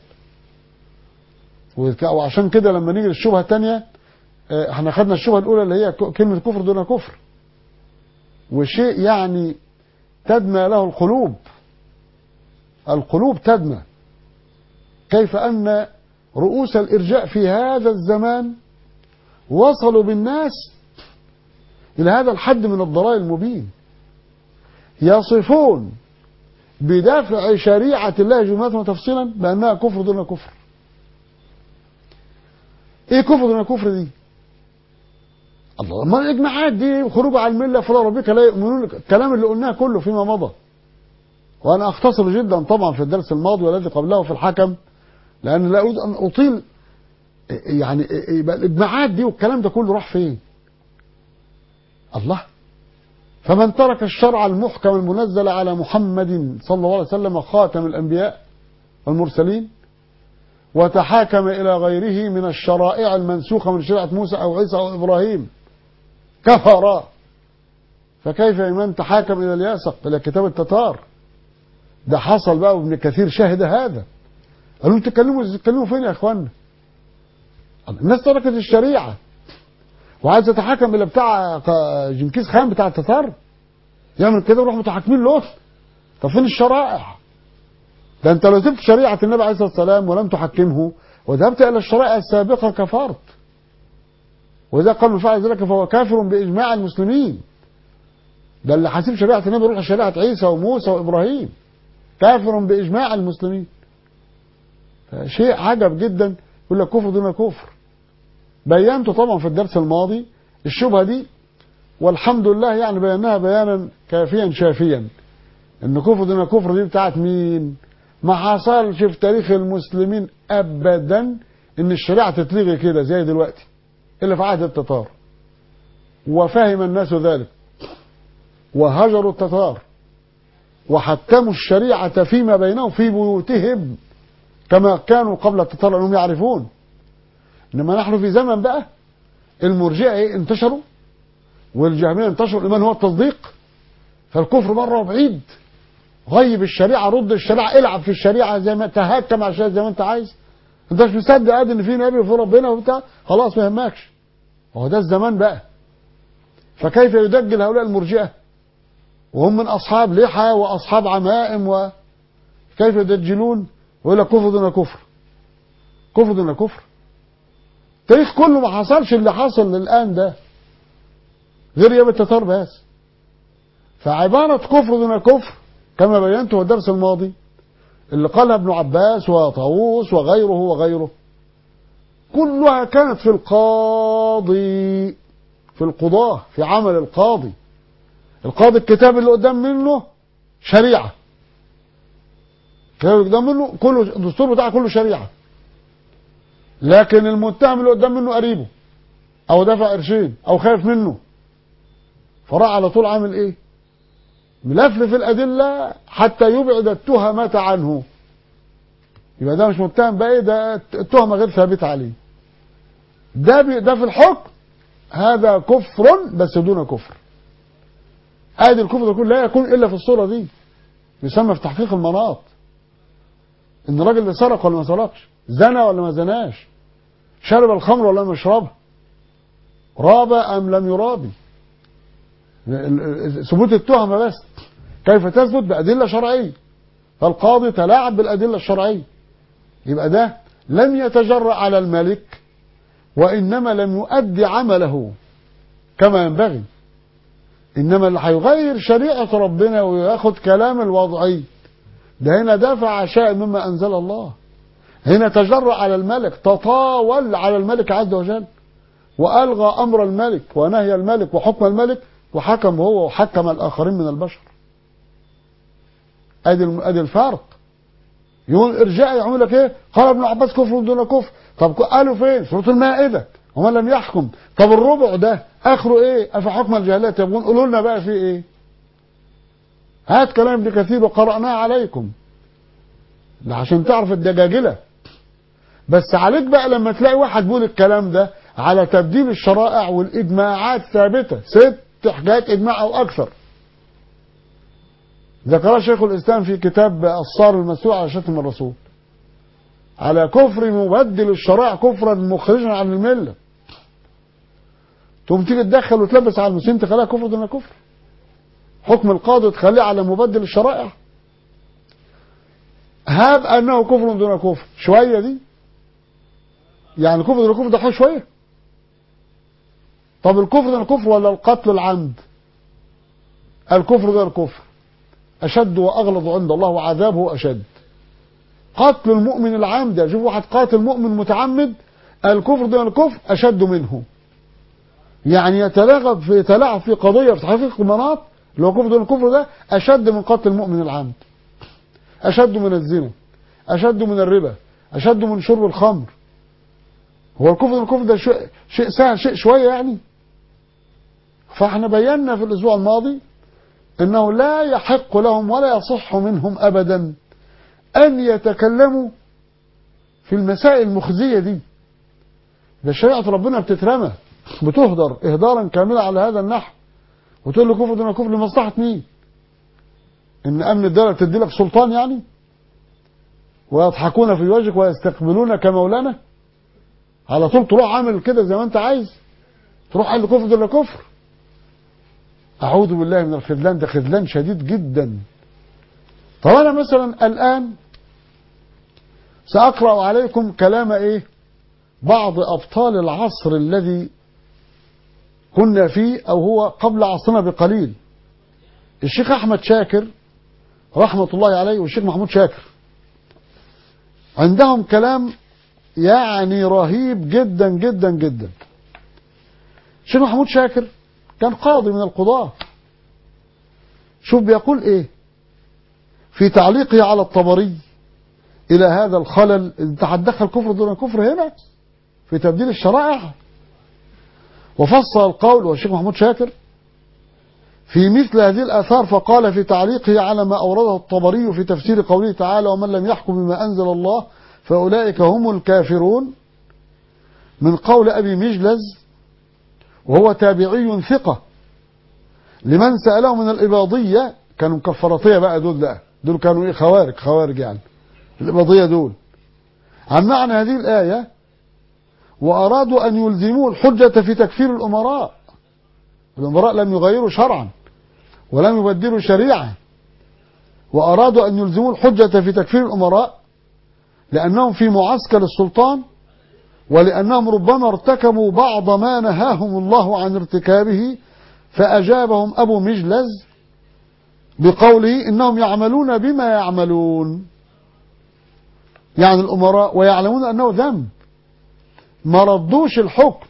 وعشان كده لما نيجي للشبهه الثانيه احنا خدنا الشبهه الاولى اللي هي كلمه كفر دون كفر وشيء يعني تدمى له القلوب القلوب تدمى كيف ان رؤوس الارجاء في هذا الزمان وصلوا بالناس الى هذا الحد من الضلال المبين يصفون بدافع شريعة الله جملة وتفصيلا بأنها كفر دون كفر ايه كفر دون كفر دي الله ما الاجماعات دي خروج عن الملة فلا ربك لا يؤمنون الكلام اللي قلناه كله فيما مضى وانا اختصر جدا طبعا في الدرس الماضي والذي قبله في الحكم لان لا اريد ان اطيل يعني يبقى الاجماعات دي والكلام ده كله راح فين الله فمن ترك الشرع المحكم المنزل على محمد صلى الله عليه وسلم خاتم الأنبياء والمرسلين وتحاكم إلى غيره من الشرائع المنسوخة من شريعة موسى أو عيسى أو إبراهيم كفر فكيف من تحاكم إلى الياسق إلى كتاب التتار ده حصل بقى وابن كثير شهد هذا قالوا انتوا تتكلموا تتكلموا فين يا اخوانا الناس تركت الشريعه وعايز يتحكم الى بتاع جنكيز خان بتاع التتار يعمل كده ويروح متحاكمين له طب فين الشرائع ده انت لو سبت شريعة النبي عليه الصلاة والسلام ولم تحكمه وذهبت إلى الشرائع السابقة كفرت وإذا قال من فعل ذلك فهو كافر بإجماع المسلمين ده اللي حاسب شريعة النبي يروح لشريعة عيسى وموسى وإبراهيم كافر بإجماع المسلمين شيء عجب جدا يقول لك كفر دون كفر بينته طبعا في الدرس الماضي الشبهة دي والحمد لله يعني بيناها بيانا كافيا شافيا ان كفر دون كفر دي بتاعت مين ما حصلش في تاريخ المسلمين ابدا ان الشريعه تتلغي كده زي دلوقتي الا في عهد التتار وفهم الناس ذلك وهجروا التتار وحكموا الشريعة فيما بينهم في بيوتهم كما كانوا قبل التتار لأنهم يعرفون إنما نحن في زمن بقى المرجئة انتشروا والجهمية انتشروا الإيمان هو التصديق فالكفر بره بعيد غيب الشريعة رد الشريعة العب في الشريعة زي ما تهكم على الشريعة زي ما انت عايز انت مش مصدق ادي ان في نبي وفي ربنا وبتاع خلاص ما يهمكش هو ده الزمان بقى فكيف يدجل هؤلاء المرجئة وهم من أصحاب لحى وأصحاب عمائم وكيف يدجلون ويقول لك كفر دون كفر كفر دون كفر التاريخ كله ما حصلش اللي حصل للآن ده غير يوم التتار بس فعبارة كفر دون كفر كما بينته في الدرس الماضي اللي قالها ابن عباس وطاووس وغيره وغيره كلها كانت في القاضي في القضاة في عمل القاضي القاضي الكتاب اللي قدام منه شريعة الكتاب اللي قدام منه كله الدستور بتاعه كله شريعة لكن المتهم اللي قدام منه قريبه او دفع قرشين او خايف منه فراح على طول عامل ايه ملفلف الأدلة حتى يبعد التهمة عنه يبقى ده مش متهم بقى ايه ده التهمة غير ثابتة عليه ده بي ده في الحكم هذا كفر بس دون كفر ادي الكفر ده كله لا يكون الا في الصورة دي يسمى في تحقيق المناط ان الراجل ده سرق ولا ما سرقش زنى ولا ما زناش شرب الخمر ولا ما شربها راب ام لم يرابي ثبوت التهمة بس كيف تثبت بأدلة شرعية فالقاضي تلاعب بالأدلة الشرعية يبقى ده لم يتجرأ على الملك وإنما لم يؤدي عمله كما ينبغي إنما اللي هيغير شريعة ربنا وياخد كلام الوضعي ده هنا دافع شيء مما أنزل الله هنا تجرأ على الملك تطاول على الملك عز وجل وألغى أمر الملك ونهي الملك وحكم الملك وحكم هو وحكم الآخرين من البشر ادي ادي الفرق يقول ارجع يعمل لك ايه قال ابن عباس كفر دون كفر طب قالوا فين سوره المائده ومن لم يحكم طب الربع ده اخره ايه افحكم الجاهليه يبغون قولوا لنا بقى في ايه هات كلام ابن كثير وقرأناه عليكم ده عشان تعرف الدجاجلة بس عليك بقى لما تلاقي واحد بيقول الكلام ده على تبديل الشرائع والإجماعات ثابتة ست حاجات إجماع أو أكثر ذكر شيخ الإسلام في كتاب الصار المسوع على شتم الرسول على كفر مبدل الشرائع كفرا مخرجا عن الملة تقوم تيجي تدخل وتلبس على المسلمين تخليها كفر دون كفر حكم القاضي تخليه على مبدل الشرائع هاب أنه كفر دون كفر شوية دي يعني كفر دون كفر ده شوية طب الكفر دون كفر ولا القتل العمد الكفر دون كفر أشد وأغلظ عند الله وعذابه أشد قتل المؤمن العامد شوف واحد قاتل مؤمن متعمد الكفر دون الكفر أشد منه يعني يتلاعب في يتلاعب في قضية في تحقيق المناط اللي هو كفر دون الكفر ده أشد من قتل المؤمن العامد أشد من الزنا أشد من الربا أشد من شرب الخمر هو الكفر دون الكفر ده شيء شيء سهل شيء شوية يعني فاحنا بينا في الأسبوع الماضي انه لا يحق لهم ولا يصح منهم ابدا ان يتكلموا في المسائل المخزية دي ده شريعة ربنا بتترمى بتهدر اهدارا كاملا على هذا النحو وتقول له كفر دون كفر لمصلحة مين ان امن الدولة بتدي لك سلطان يعني ويضحكون في وجهك ويستقبلونك مولانا على طول تروح عامل كده زي ما انت عايز تروح قال له كفر دون كفر أعوذ بالله من الخذلان ده خذلان شديد جدا طب أنا مثلا الآن سأقرأ عليكم كلام إيه بعض أبطال العصر الذي كنا فيه أو هو قبل عصرنا بقليل الشيخ أحمد شاكر رحمة الله عليه والشيخ محمود شاكر عندهم كلام يعني رهيب جدا جدا جدا الشيخ محمود شاكر كان قاضي من القضاة شوف بيقول ايه في تعليقه على الطبري الى هذا الخلل انت هتدخل كفر دون كفر هنا في تبديل الشرائع وفصل القول والشيخ محمود شاكر في مثل هذه الآثار فقال في تعليقه على ما أورده الطبري في تفسير قوله تعالى ومن لم يحكم بما أنزل الله فأولئك هم الكافرون من قول أبي مجلز وهو تابعي ثقة لمن سأله من الإباضية كانوا مكفرطية بقى دول لا دول كانوا إيه خوارج خوارج يعني الإباضية دول عن معنى هذه الآية وأرادوا أن يلزموا الحجة في تكفير الأمراء الأمراء لم يغيروا شرعا ولم يبدلوا شريعة وأرادوا أن يلزموا الحجة في تكفير الأمراء لأنهم في معسكر السلطان ولأنهم ربما ارتكبوا بعض ما نهاهم الله عن ارتكابه فأجابهم أبو مجلز بقوله إنهم يعملون بما يعملون يعني الأمراء ويعلمون أنه ذنب ما ردوش الحكم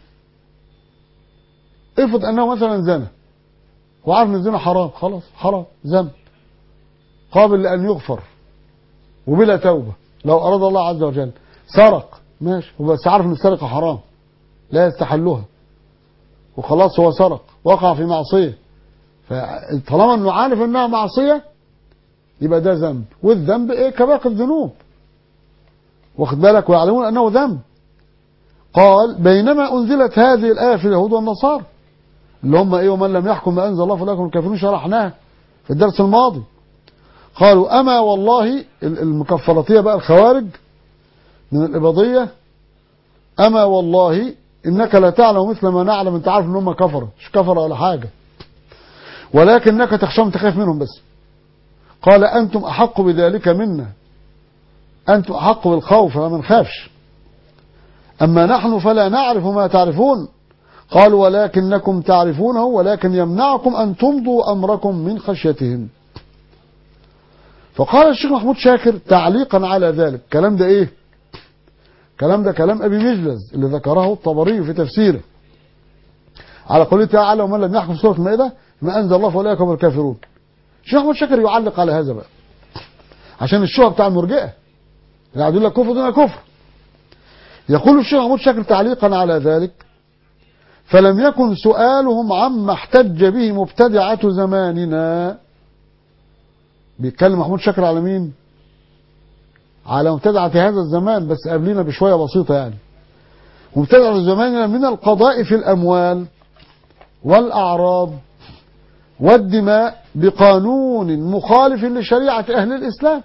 افرض أنه مثلا زنى وعارف ان الزنا حرام خلاص حرام ذنب قابل لأن يغفر وبلا توبة لو أراد الله عز وجل سرق ماشي بس عارف ان السرقة حرام لا يستحلها وخلاص هو سرق وقع في معصية فطالما انه عارف انها معصية يبقى ده ذنب والذنب ايه كباقي الذنوب واخد بالك ويعلمون انه ذنب قال بينما انزلت هذه الايه في اليهود والنصارى اللي هم ايه ومن لم يحكم ما انزل الله فاولئك هم الكافرون شرحناها في الدرس الماضي قالوا اما والله المكفرطيه بقى الخوارج من الاباضيه اما والله انك لا تعلم مثل ما نعلم انت عارف ان هم كفروا مش كفروا ولا حاجه ولكنك تخشاهم تخاف منهم بس قال انتم احق بذلك منا انتم احق بالخوف فما نخافش اما نحن فلا نعرف ما تعرفون قال ولكنكم تعرفونه ولكن يمنعكم أن تمضوا أمركم من خشيتهم فقال الشيخ محمود شاكر تعليقا على ذلك كلام ده ايه كلام ده كلام أبي مجلز اللي ذكره الطبري في تفسيره على قوله تعالى ومن لم يحكم سورة المائدة ما أنزل الله فأولئك هم الكافرون الشيخ محمود شاكر يعلق على هذا بقى عشان الشبهه بتاع المرجئة اللي يقول لك كفر دون كفر يقول الشيخ محمود شاكر تعليقا على ذلك فلم يكن سؤالهم عما احتج به مبتدعة زماننا بيتكلم محمود شاكر على مين على مبتدعة هذا الزمان بس قبلنا بشوية بسيطة يعني مبتدعة زماننا من القضاء في الأموال والأعراض والدماء بقانون مخالف لشريعة أهل الإسلام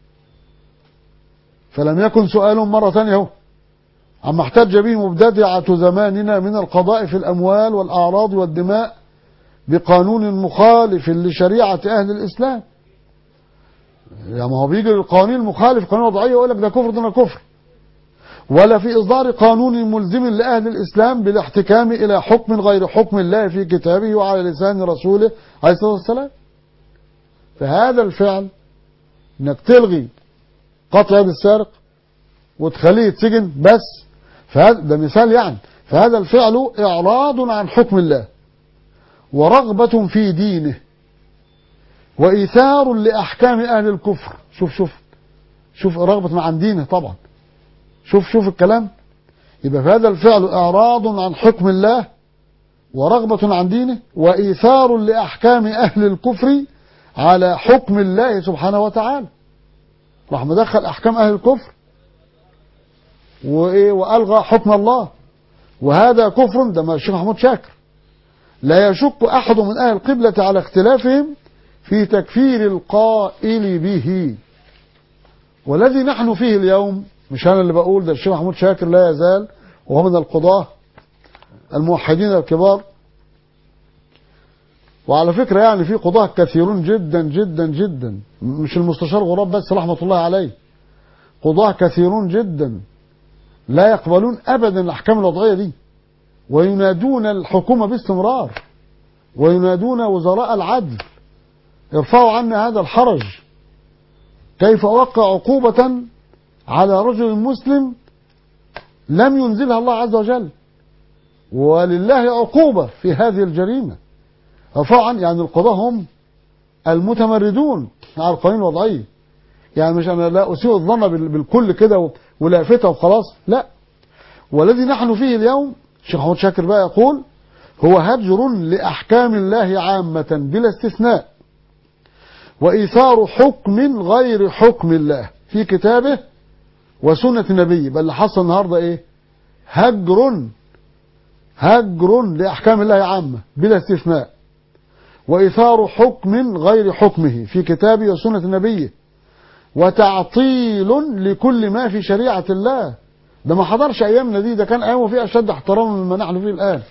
فلم يكن سؤالهم مرة ثانية هو عما احتج به مبتدعة زماننا من القضاء في الأموال والأعراض والدماء بقانون مخالف لشريعة أهل الإسلام يعني هو بيجي القوانين المخالف قانون وضعية يقول لك ده كفر دون كفر ولا في إصدار قانون ملزم لأهل الإسلام بالاحتكام إلى حكم غير حكم الله في كتابه وعلى لسان رسوله عليه الصلاة والسلام فهذا الفعل انك تلغي قطع يد السارق وتخليه يتسجن بس فهذا ده مثال يعني فهذا الفعل إعراض عن حكم الله ورغبة في دينه وإيثار لأحكام أهل الكفر شوف شوف شوف رغبة عن دينه طبعا شوف شوف الكلام يبقى هذا الفعل إعراض عن حكم الله ورغبة عن دينه وإيثار لأحكام أهل الكفر على حكم الله سبحانه وتعالى راح مدخل أحكام أهل الكفر وإيه وألغى حكم الله وهذا كفر ده ما الشيخ محمود شاكر لا يشك أحد من أهل القبلة على اختلافهم في تكفير القائل به والذي نحن فيه اليوم مش أنا اللي بقول ده الشيخ محمود شاكر لا يزال وهو من القضاة الموحدين الكبار وعلى فكرة يعني في قضاة كثيرون جدا جدا جدا مش المستشار غراب بس رحمة الله عليه قضاة كثيرون جدا لا يقبلون أبدا الأحكام الوضعية دي وينادون الحكومة باستمرار وينادون وزراء العدل ارفعوا عنا هذا الحرج كيف أوقع عقوبة على رجل مسلم لم ينزلها الله عز وجل ولله عقوبة في هذه الجريمة ارفعوا عن يعني القضاة هم المتمردون على القوانين الوضعية يعني مش أنا لا أسيء الظن بالكل كده ولافتة وخلاص لا والذي نحن فيه اليوم الشيخ محمود شاكر بقى يقول هو هجر لأحكام الله عامة بلا استثناء وإيثار حكم غير حكم الله في كتابه وسنة نبيه بل اللي حصل النهاردة إيه هجر هجر لأحكام الله عامة بلا استثناء وإيثار حكم غير حكمه في كتابه وسنة نبيه وتعطيل لكل ما في شريعة الله ده ما حضرش أيامنا دي ده كان أيامه فيه أشد احتراما مما نحن فيه الآن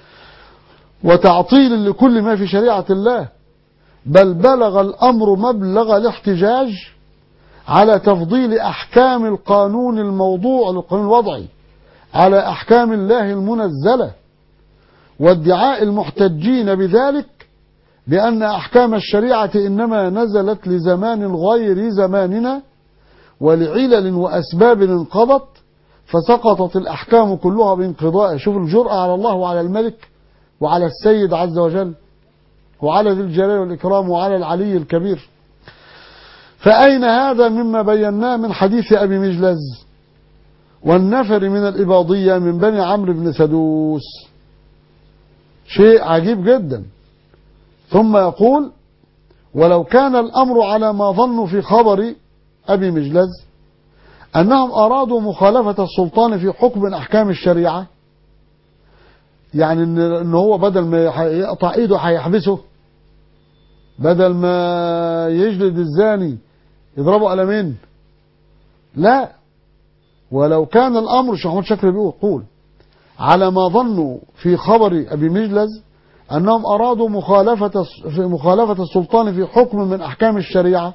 وتعطيل لكل ما في شريعة الله بل بلغ الأمر مبلغ الاحتجاج على تفضيل أحكام القانون الموضوع للقانون الوضعي على أحكام الله المنزلة وادعاء المحتجين بذلك بأن أحكام الشريعة إنما نزلت لزمان غير زماننا ولعلل وأسباب انقضت فسقطت الأحكام كلها بانقضاء شوف الجرأة على الله وعلى الملك وعلى السيد عز وجل وعلى ذي الجلال والإكرام وعلى العلي الكبير فأين هذا مما بيناه من حديث أبي مجلز والنفر من الإباضية من بني عمرو بن سدوس شيء عجيب جدا ثم يقول ولو كان الأمر على ما ظنوا في خبر أبي مجلز أنهم أرادوا مخالفة السلطان في حكم من أحكام الشريعة يعني إن هو بدل ما يقطع إيده هيحبسه بدل ما يجلد الزاني يضربه قلمين لا ولو كان الأمر الشيخ محمود شكري بيقول على ما ظنوا في خبر أبي مجلز أنهم أرادوا مخالفة في مخالفة السلطان في حكم من أحكام الشريعة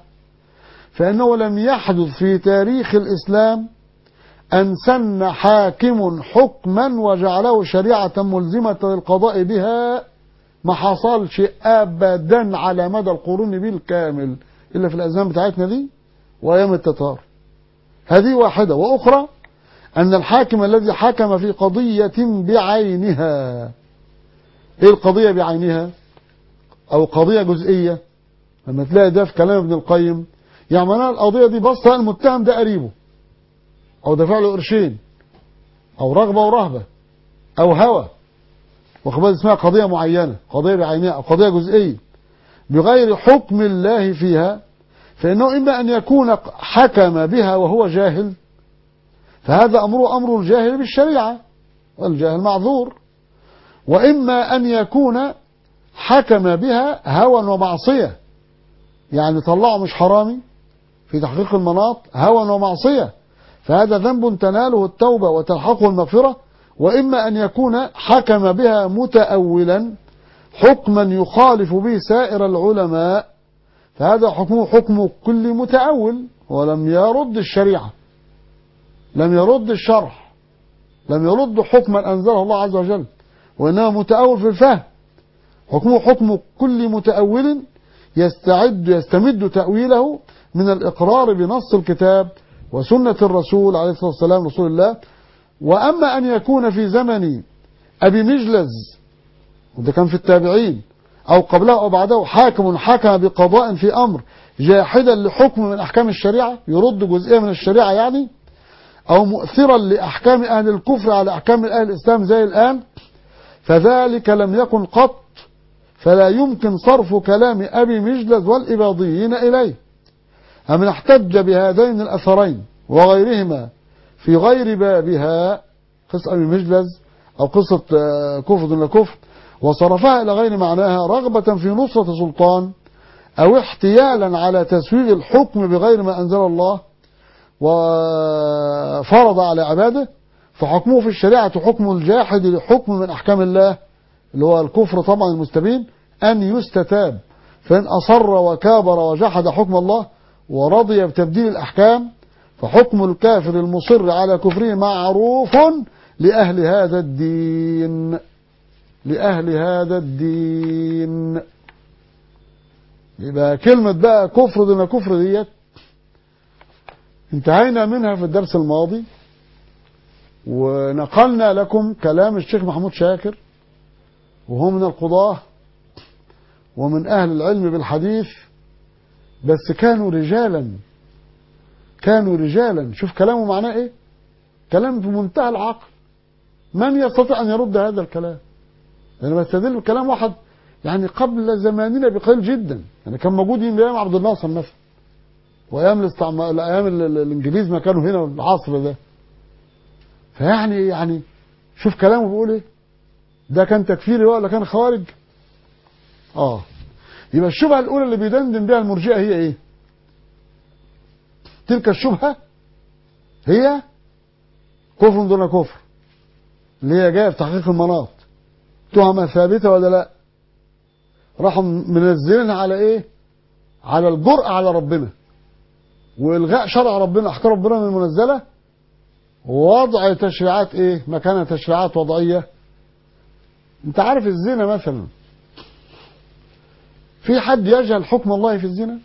فإنه لم يحدث في تاريخ الإسلام أن سن حاكم حكما وجعله شريعة ملزمة للقضاء بها ما حصلش أبدا على مدى القرون بالكامل إلا في الأزمان بتاعتنا دي وأيام التتار هذه واحدة وأخرى أن الحاكم الذي حكم في قضية بعينها إيه القضية بعينها أو قضية جزئية لما تلاقي ده في كلام ابن القيم يعني معناها القضية دي بصة المتهم ده قريبه أو دفع له قرشين أو رغبة ورهبة أو هوى وخبال اسمها قضية معينة قضية بعينها أو قضية جزئية بغير حكم الله فيها فإنه إما أن يكون حكم بها وهو جاهل فهذا أمره أمر الجاهل بالشريعة والجاهل معذور وإما أن يكون حكم بها هوى ومعصية يعني طلعه مش حرامي في تحقيق المناط هوى ومعصية فهذا ذنب تناله التوبة وتلحقه المغفرة وإما أن يكون حكم بها متأولا حكما يخالف به سائر العلماء فهذا حكمه حكم كل متأول ولم يرد الشريعة لم يرد الشرح لم يرد حكما أنزله الله عز وجل وإنما متأول في الفهم حكمه حكم كل متأول يستعد يستمد تأويله من الإقرار بنص الكتاب وسنة الرسول عليه الصلاة والسلام رسول الله وأما أن يكون في زمن أبي مجلز وده كان في التابعين أو قبله أو بعده حاكم حكم بقضاء في أمر جاحدا لحكم من أحكام الشريعة يرد جزئية من الشريعة يعني أو مؤثرا لأحكام أهل الكفر على أحكام أهل الإسلام زي الآن فذلك لم يكن قط فلا يمكن صرف كلام أبي مجلز والإباضيين إليه أمن احتج بهذين الأثرين وغيرهما في غير بابها قصة أبي مجلز أو قصة كفر دون كفر وصرفها إلى غير معناها رغبة في نصرة سلطان أو احتيالا على تسويغ الحكم بغير ما أنزل الله وفرض على عباده فحكمه في الشريعة حكم الجاحد لحكم من أحكام الله اللي هو الكفر طبعا المستبين أن يستتاب فإن أصر وكابر وجحد حكم الله ورضي بتبديل الأحكام فحكم الكافر المصر على كفره معروف لأهل هذا الدين لأهل هذا الدين يبقى كلمة بقى كفر دون كفر ديت انتهينا منها في الدرس الماضي ونقلنا لكم كلام الشيخ محمود شاكر وهو من القضاة ومن أهل العلم بالحديث بس كانوا رجالا كانوا رجالا شوف كلامه معناه ايه كلام في منتهى العقل من يستطيع أن يرد هذا الكلام أنا بستدل بكلام واحد يعني قبل زماننا بقليل جدا يعني كان موجود من أيام عبد الناصر مثلا وأيام الاستعمار أيام الإنجليز ما كانوا هنا العصر ده فيعني يعني شوف كلامه بيقول ايه ده كان تكفيري ولا كان خوارج اه يبقى الشبهه الاولى اللي بيدندن بها المرجئه هي ايه تلك الشبهه هي كفر دون كفر اللي هي جايه في تحقيق المناط تهمه ثابته ولا لا راحوا منزلينها على ايه على الجرأة على ربنا والغاء شرع ربنا احكام ربنا من المنزله ووضع تشريعات ايه مكانها تشريعات وضعيه انت عارف الزنا مثلا في حد يجهل حكم الله في الزنا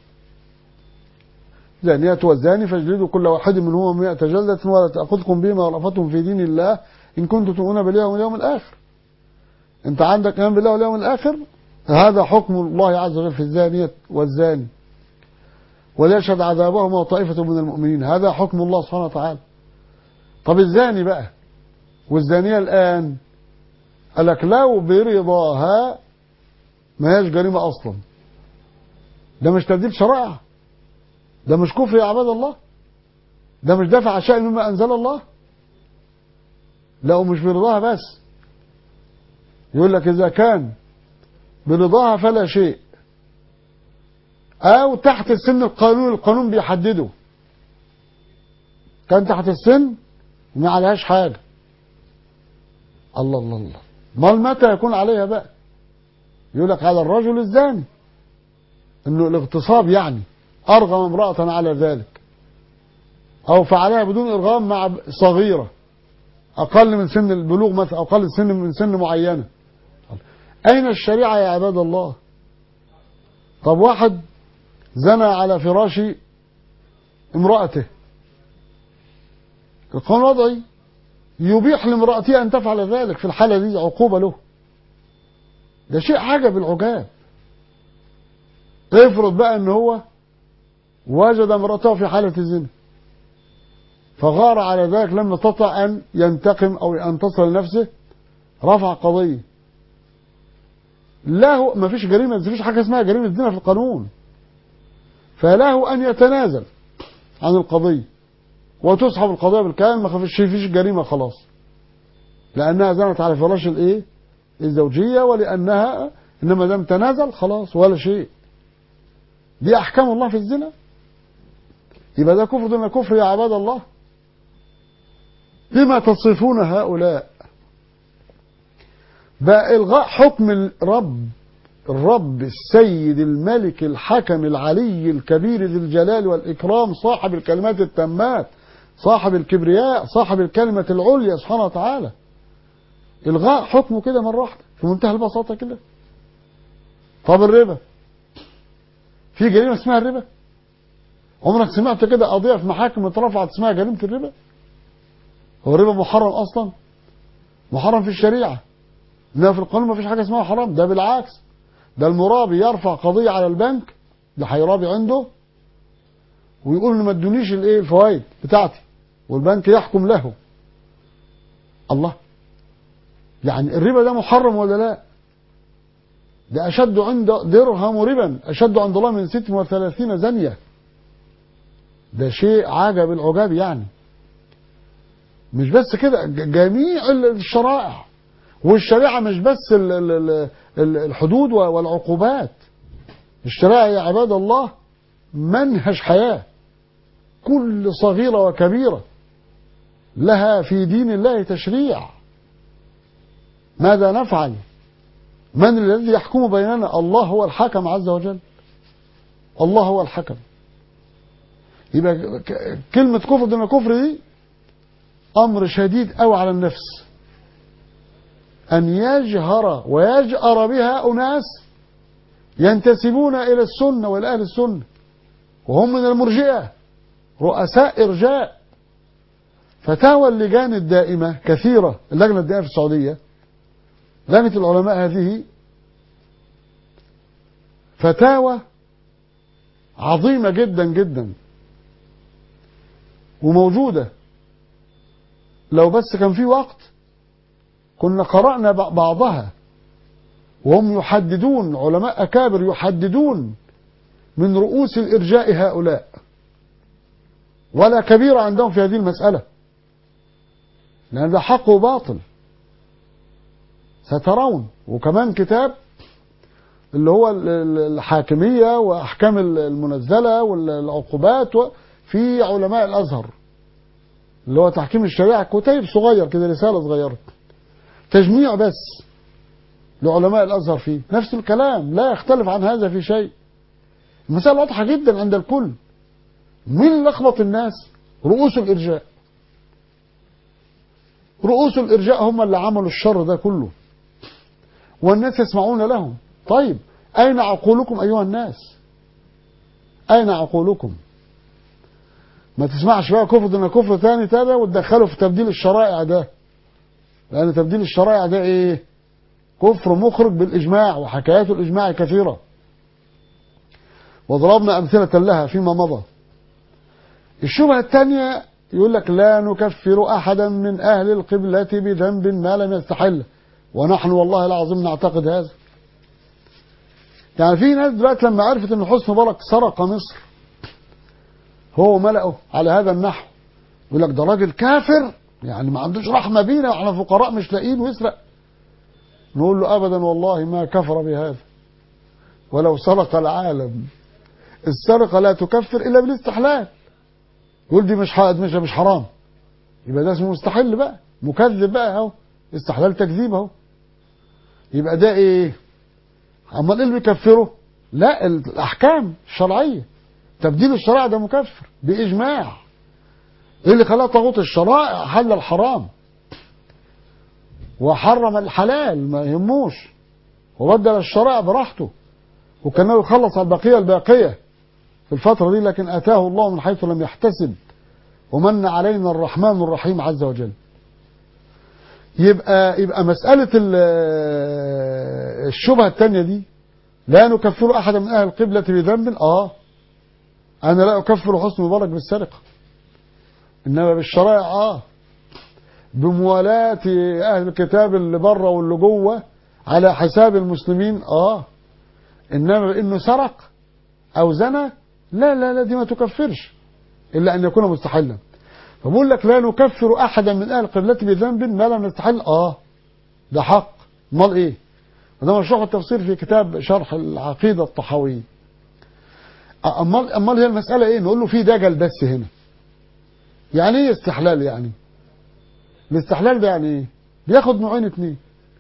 زانية والزاني فاجلدوا كل واحد منهما مئة جلدة ولا تأخذكم بهما رأفتم في دين الله إن كنتم تؤمنون بالله واليوم الآخر أنت عندك إيمان بالله واليوم الآخر هذا حكم الله عز وجل في الزانية والزاني وليشهد عذابهما طائفة من المؤمنين هذا حكم الله سبحانه وتعالى طب الزاني بقى والزانية الآن قال لك لو برضاها ما هيش جريمة أصلا ده مش تبديل شرائع ده مش كفر يا عباد الله ده مش دافع عشاء مما أنزل الله لا ومش برضاها بس يقول لك إذا كان برضاها فلا شيء أو تحت السن القانون القانون بيحدده كان تحت السن ما عليهاش حاجة الله الله الله امال متى يكون عليها بقى يقول لك على الرجل الزاني انه الاغتصاب يعني ارغم امرأة على ذلك او فعلها بدون ارغام مع صغيرة اقل من سن البلوغ مثلا او اقل سن من سن معينة اين الشريعة يا عباد الله طب واحد زنى على فراش امرأته القانون الوضعي يبيح لامرأته أن تفعل ذلك في الحالة دي عقوبة له ده شيء عجب العجاب افرض بقى ان هو وجد امرأته في حالة الزنا فغار على ذلك لم يستطع أن ينتقم أو ينتصر لنفسه رفع قضية له ما فيش جريمة ما فيش حاجة اسمها جريمة زنا في القانون فله أن يتنازل عن القضية وتسحب القضية بالكامل ما فيش فيش جريمة خلاص لأنها زنت على فراش الإيه الزوجية ولأنها إنما دام تنازل خلاص ولا شيء دي أحكام الله في الزنا يبقى ده كفر دون كفر يا عباد الله بما تصفون هؤلاء بقى إلغاء حكم الرب الرب السيد الملك الحكم العلي الكبير ذي الجلال والإكرام صاحب الكلمات التامات صاحب الكبرياء صاحب الكلمة العليا سبحانه وتعالى إلغاء حكمه كده مرة واحدة في منتهى البساطة كده طب الربا في جريمة اسمها الربا عمرك سمعت كده قضية في محاكم اترفعت اسمها جريمة الربا هو الربا محرم أصلا محرم في الشريعة إنما في القانون ما فيش حاجة اسمها حرام ده بالعكس ده المرابي يرفع قضية على البنك ده هيرابي عنده ويقول له ما ادونيش الايه الفوائد بتاعتي والبنك يحكم له الله يعني الربا ده محرم ولا لا ده أشد عند درهم ربا أشد عند الله من 36 زنية ده شيء عجب العجاب يعني مش بس كده جميع الشرائع والشريعة مش بس الحدود والعقوبات الشريعة يا عباد الله منهج حياة كل صغيرة وكبيرة لها في دين الله تشريع ماذا نفعل من الذي يحكم بيننا الله هو الحكم عز وجل الله هو الحكم يبقى ك- كلمة كفر دون كفر دي أمر شديد أوي على النفس أن يجهر ويجأر بها أناس ينتسبون إلى السنة وإلى أهل السنة وهم من المرجئة رؤساء إرجاء فتاوى اللجان الدائمة كثيرة اللجنة الدائمة في السعودية لجنة العلماء هذه فتاوى عظيمة جدا جدا وموجودة لو بس كان في وقت كنا قرأنا ب- بعضها وهم يحددون علماء أكابر يحددون من رؤوس الإرجاء هؤلاء ولا كبير عندهم في هذه المسألة لأن ده حق وباطل سترون وكمان كتاب اللي هو ال- ال- الحاكمية وأحكام ال- المنزلة والعقوبات و- في علماء الأزهر اللي هو تحكيم الشريعة كتيب صغير كده رسالة صغيرة تجميع بس لعلماء الأزهر فيه نفس الكلام لا يختلف عن هذا في شيء المسألة واضحة جدا عند الكل مين اللي لخبط الناس رؤوس الإرجاء رؤوس الإرجاء هم اللي عملوا الشر ده كله والناس يسمعون لهم طيب أين عقولكم أيها الناس أين عقولكم ما تسمعش بقى كفر دون كفر تاني تاني وتدخله في تبديل الشرائع ده لأن تبديل الشرائع ده إيه كفر مخرج بالإجماع وحكايات الإجماع كثيرة وضربنا أمثلة لها فيما مضى الشبهة الثانية يقول لك لا نكفر أحدا من أهل القبلة بذنب ما لم يستحل ونحن والله العظيم نعتقد هذا يعني في ناس دلوقتي لما عرفت ان حسني مبارك سرق مصر هو ملأه على هذا النحو يقول لك ده راجل كافر يعني ما عندوش رحمة بينا واحنا فقراء مش لاقيين ويسرق نقول له ابدا والله ما كفر بهذا ولو سرق العالم السرقة لا تكفر الا بالاستحلال يقول دي مش مش مش حرام يبقى ده اسمه مستحل بقى مكذب بقى اهو استحلال تكذيب اهو يبقى ده ايه امال ايه اللي بيكفره لا الاحكام الشرعيه تبديل الشرائع ده مكفر باجماع ايه اللي خلاه طاغوت الشرائع حل الحرام وحرم الحلال ما يهموش وبدل الشرائع براحته وكان ناوي يخلص على البقيه الباقيه في الفتره دي لكن اتاه الله من حيث لم يحتسب ومن علينا الرحمن الرحيم عز وجل يبقى يبقى مسألة الشبهة الثانية دي لا نكفر أحدا من أهل القبلة بذنب آه أنا لا أكفر حسن مبارك بالسرقة إنما بالشرائع آه بموالاة أهل الكتاب اللي بره واللي جوه على حساب المسلمين آه إنما إنه سرق أو زنى لا لا لا دي ما تكفرش إلا أن يكون مستحلا فبقول لك لا نكفر احدا من اهل القبلة بذنب ما لم يستحل اه ده حق امال ايه وده مشروع التفسير في كتاب شرح العقيدة الطحاوية امال امال هي المسألة ايه نقول له في دجل بس هنا يعني ايه استحلال يعني الاستحلال ده يعني ايه بياخد نوعين اتنين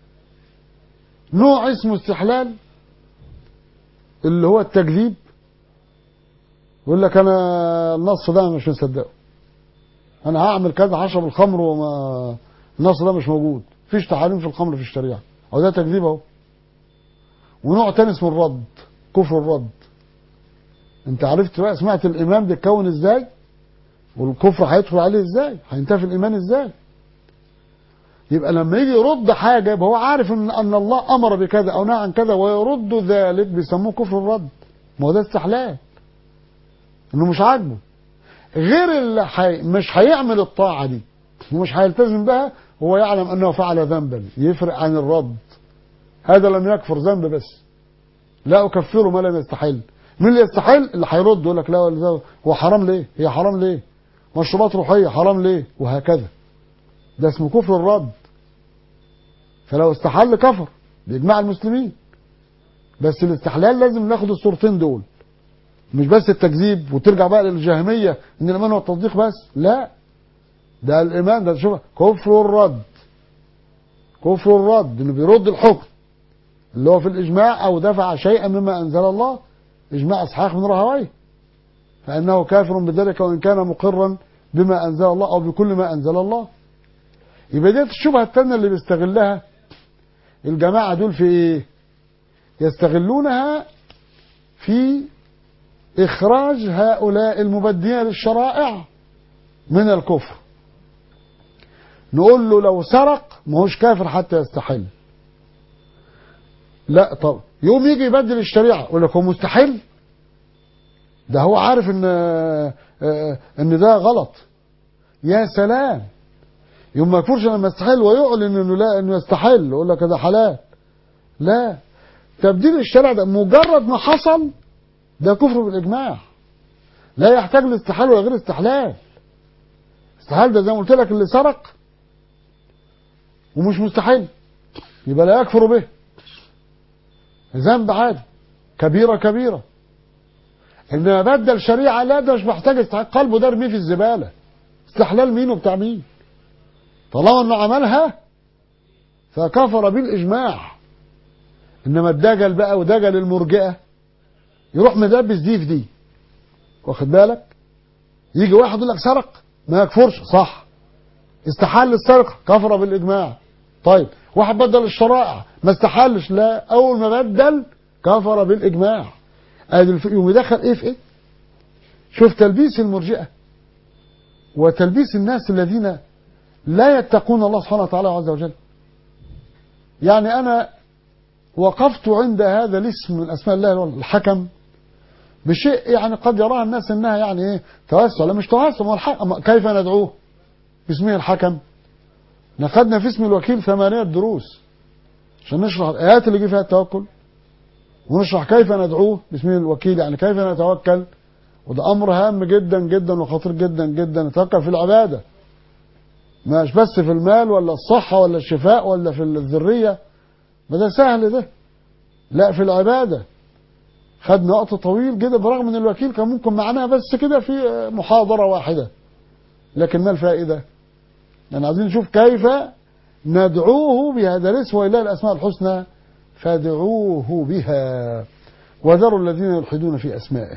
نوع اسمه استحلال اللي هو التكذيب يقول لك انا النص ده مش مصدقه انا هعمل كذا هشرب الخمر وما النص ده مش موجود فيش تحريم في الخمر في الشريعه او ده تكذيب اهو ونوع تاني اسمه الرد كفر الرد انت عرفت بقى سمعت الايمان بيتكون ازاي والكفر هيدخل عليه ازاي هينتفي الايمان ازاي يبقى لما يجي يرد حاجه يبقى هو عارف ان ان الله امر بكذا او نهى عن كذا ويرد ذلك بيسموه كفر الرد ما هو ده استحلال انه مش عاجبه غير اللي حي... مش هيعمل الطاعة دي ومش هيلتزم بها هو يعلم أنه فعل ذنبا يفرق عن الرد هذا لم يكفر ذنب بس لا أكفره ما لم يستحل مين اللي يستحل اللي هيرد يقول لك لا ولا هو حرام ليه هي حرام ليه مشروبات روحية حرام ليه وهكذا ده اسمه كفر الرد فلو استحل كفر بإجماع المسلمين بس الاستحلال لازم ناخد الصورتين دول مش بس التكذيب وترجع بقى للجهمية ان الايمان هو التصديق بس لا ده الايمان ده شوف كفر الرد كفر الرد انه بيرد الحكم اللي هو في الإجماع أو دفع شيئا مما أنزل الله إجماع إسحاق بن راهويه فإنه كافر بذلك وإن كان مقرا بما أنزل الله أو بكل ما أنزل الله يبقى ديت الشبهة التانية اللي بيستغلها الجماعة دول في إيه؟ يستغلونها في إخراج هؤلاء المبدين للشرائع من الكفر نقول له لو سرق ما هوش كافر حتى يستحل لا طب يوم يجي يبدل الشريعة يقول لك هو مستحيل ده هو عارف ان ان ده غلط يا سلام يوم ما يكفرش لما يستحل ويعلن انه لا انه يستحل يقول لك ده حلال لا تبديل الشرع ده مجرد ما حصل ده كفر بالاجماع لا يحتاج لاستحلال ولا غير استحلال استحلال ده زي ما قلت لك اللي سرق ومش مستحيل يبقى لا يكفر به ذنب عادي كبيرة كبيرة إنما بدل شريعة لا ده مش محتاج استحقاق قلبه ده ارميه في الزبالة استحلال مين وبتاع مين طالما انه عملها فكفر بالإجماع إنما الدجل بقى ودجل المرجئة يروح مدبس دي في دي واخد بالك يجي واحد يقول لك سرق ما يكفرش صح استحل السرقة كفر بالإجماع طيب واحد بدل الشرائع ما استحلش لا أول ما بدل كفر بالإجماع ادي الف... يوم يدخل ايه في ايه شوف تلبيس المرجئة وتلبيس الناس الذين لا يتقون الله سبحانه وتعالى عز وجل يعني أنا وقفت عند هذا الاسم من أسماء الله الحكم بشيء يعني قد يراها الناس انها يعني ايه توسع لا مش توسع هو الحكم كيف ندعوه باسمه الحكم نخدنا في اسم الوكيل ثمانية دروس عشان نشرح الآيات اللي جه فيها التوكل ونشرح كيف ندعوه باسمه الوكيل يعني كيف نتوكل وده أمر هام جدا جدا وخطير جدا جدا نتوكل في العبادة مش بس في المال ولا الصحة ولا الشفاء ولا في الذرية ما ده سهل ده لا في العبادة خدنا وقت طويل جدا برغم ان الوكيل كان ممكن معناها بس كده في محاضرة واحدة لكن ما الفائدة يعني عايزين نشوف كيف ندعوه بهذا الاسم ولله الأسماء الحسنى فادعوه بها وذروا الذين يلحدون في أسمائه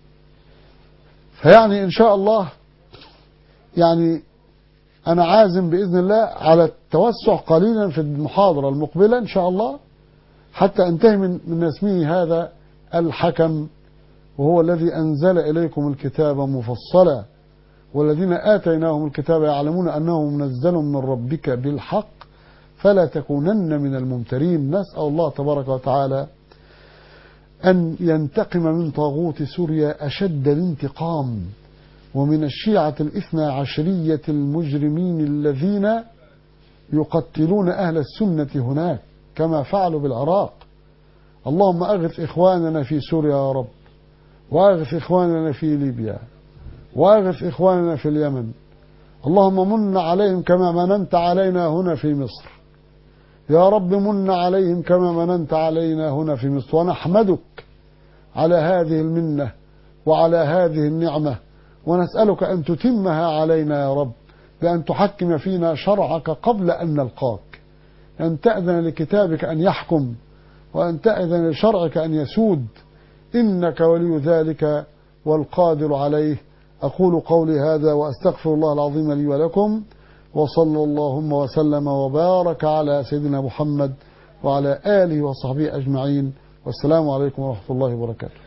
فيعني إن شاء الله يعني أنا عازم بإذن الله على التوسع قليلا في المحاضرة المقبلة إن شاء الله حتى أنتهي من, من اسمه هذا الحكم وهو الذي أنزل إليكم الكتاب مفصلا والذين آتيناهم الكتاب يعلمون أنه منزل من ربك بالحق فلا تكونن من الممترين نسأل الله تبارك وتعالى أن ينتقم من طاغوت سوريا أشد الانتقام ومن الشيعة الاثنى عشرية المجرمين الذين يقتلون أهل السنة هناك كما فعلوا بالعراق اللهم أغث إخواننا في سوريا يا رب وأغث إخواننا في ليبيا وأغث إخواننا في اليمن اللهم من عليهم كما مننت علينا هنا في مصر يا رب من عليهم كما مننت علينا هنا في مصر ونحمدك على هذه المنة وعلى هذه النعمة ونسألك أن تتمها علينا يا رب بأن تحكم فينا شرعك قبل أن نلقاك أن تأذن لكتابك أن يحكم وأن تأذن لشرعك أن يسود إنك ولي ذلك والقادر عليه أقول قولي هذا وأستغفر الله العظيم لي ولكم وصلى اللهم وسلم وبارك على سيدنا محمد وعلى آله وصحبه أجمعين والسلام عليكم ورحمة الله وبركاته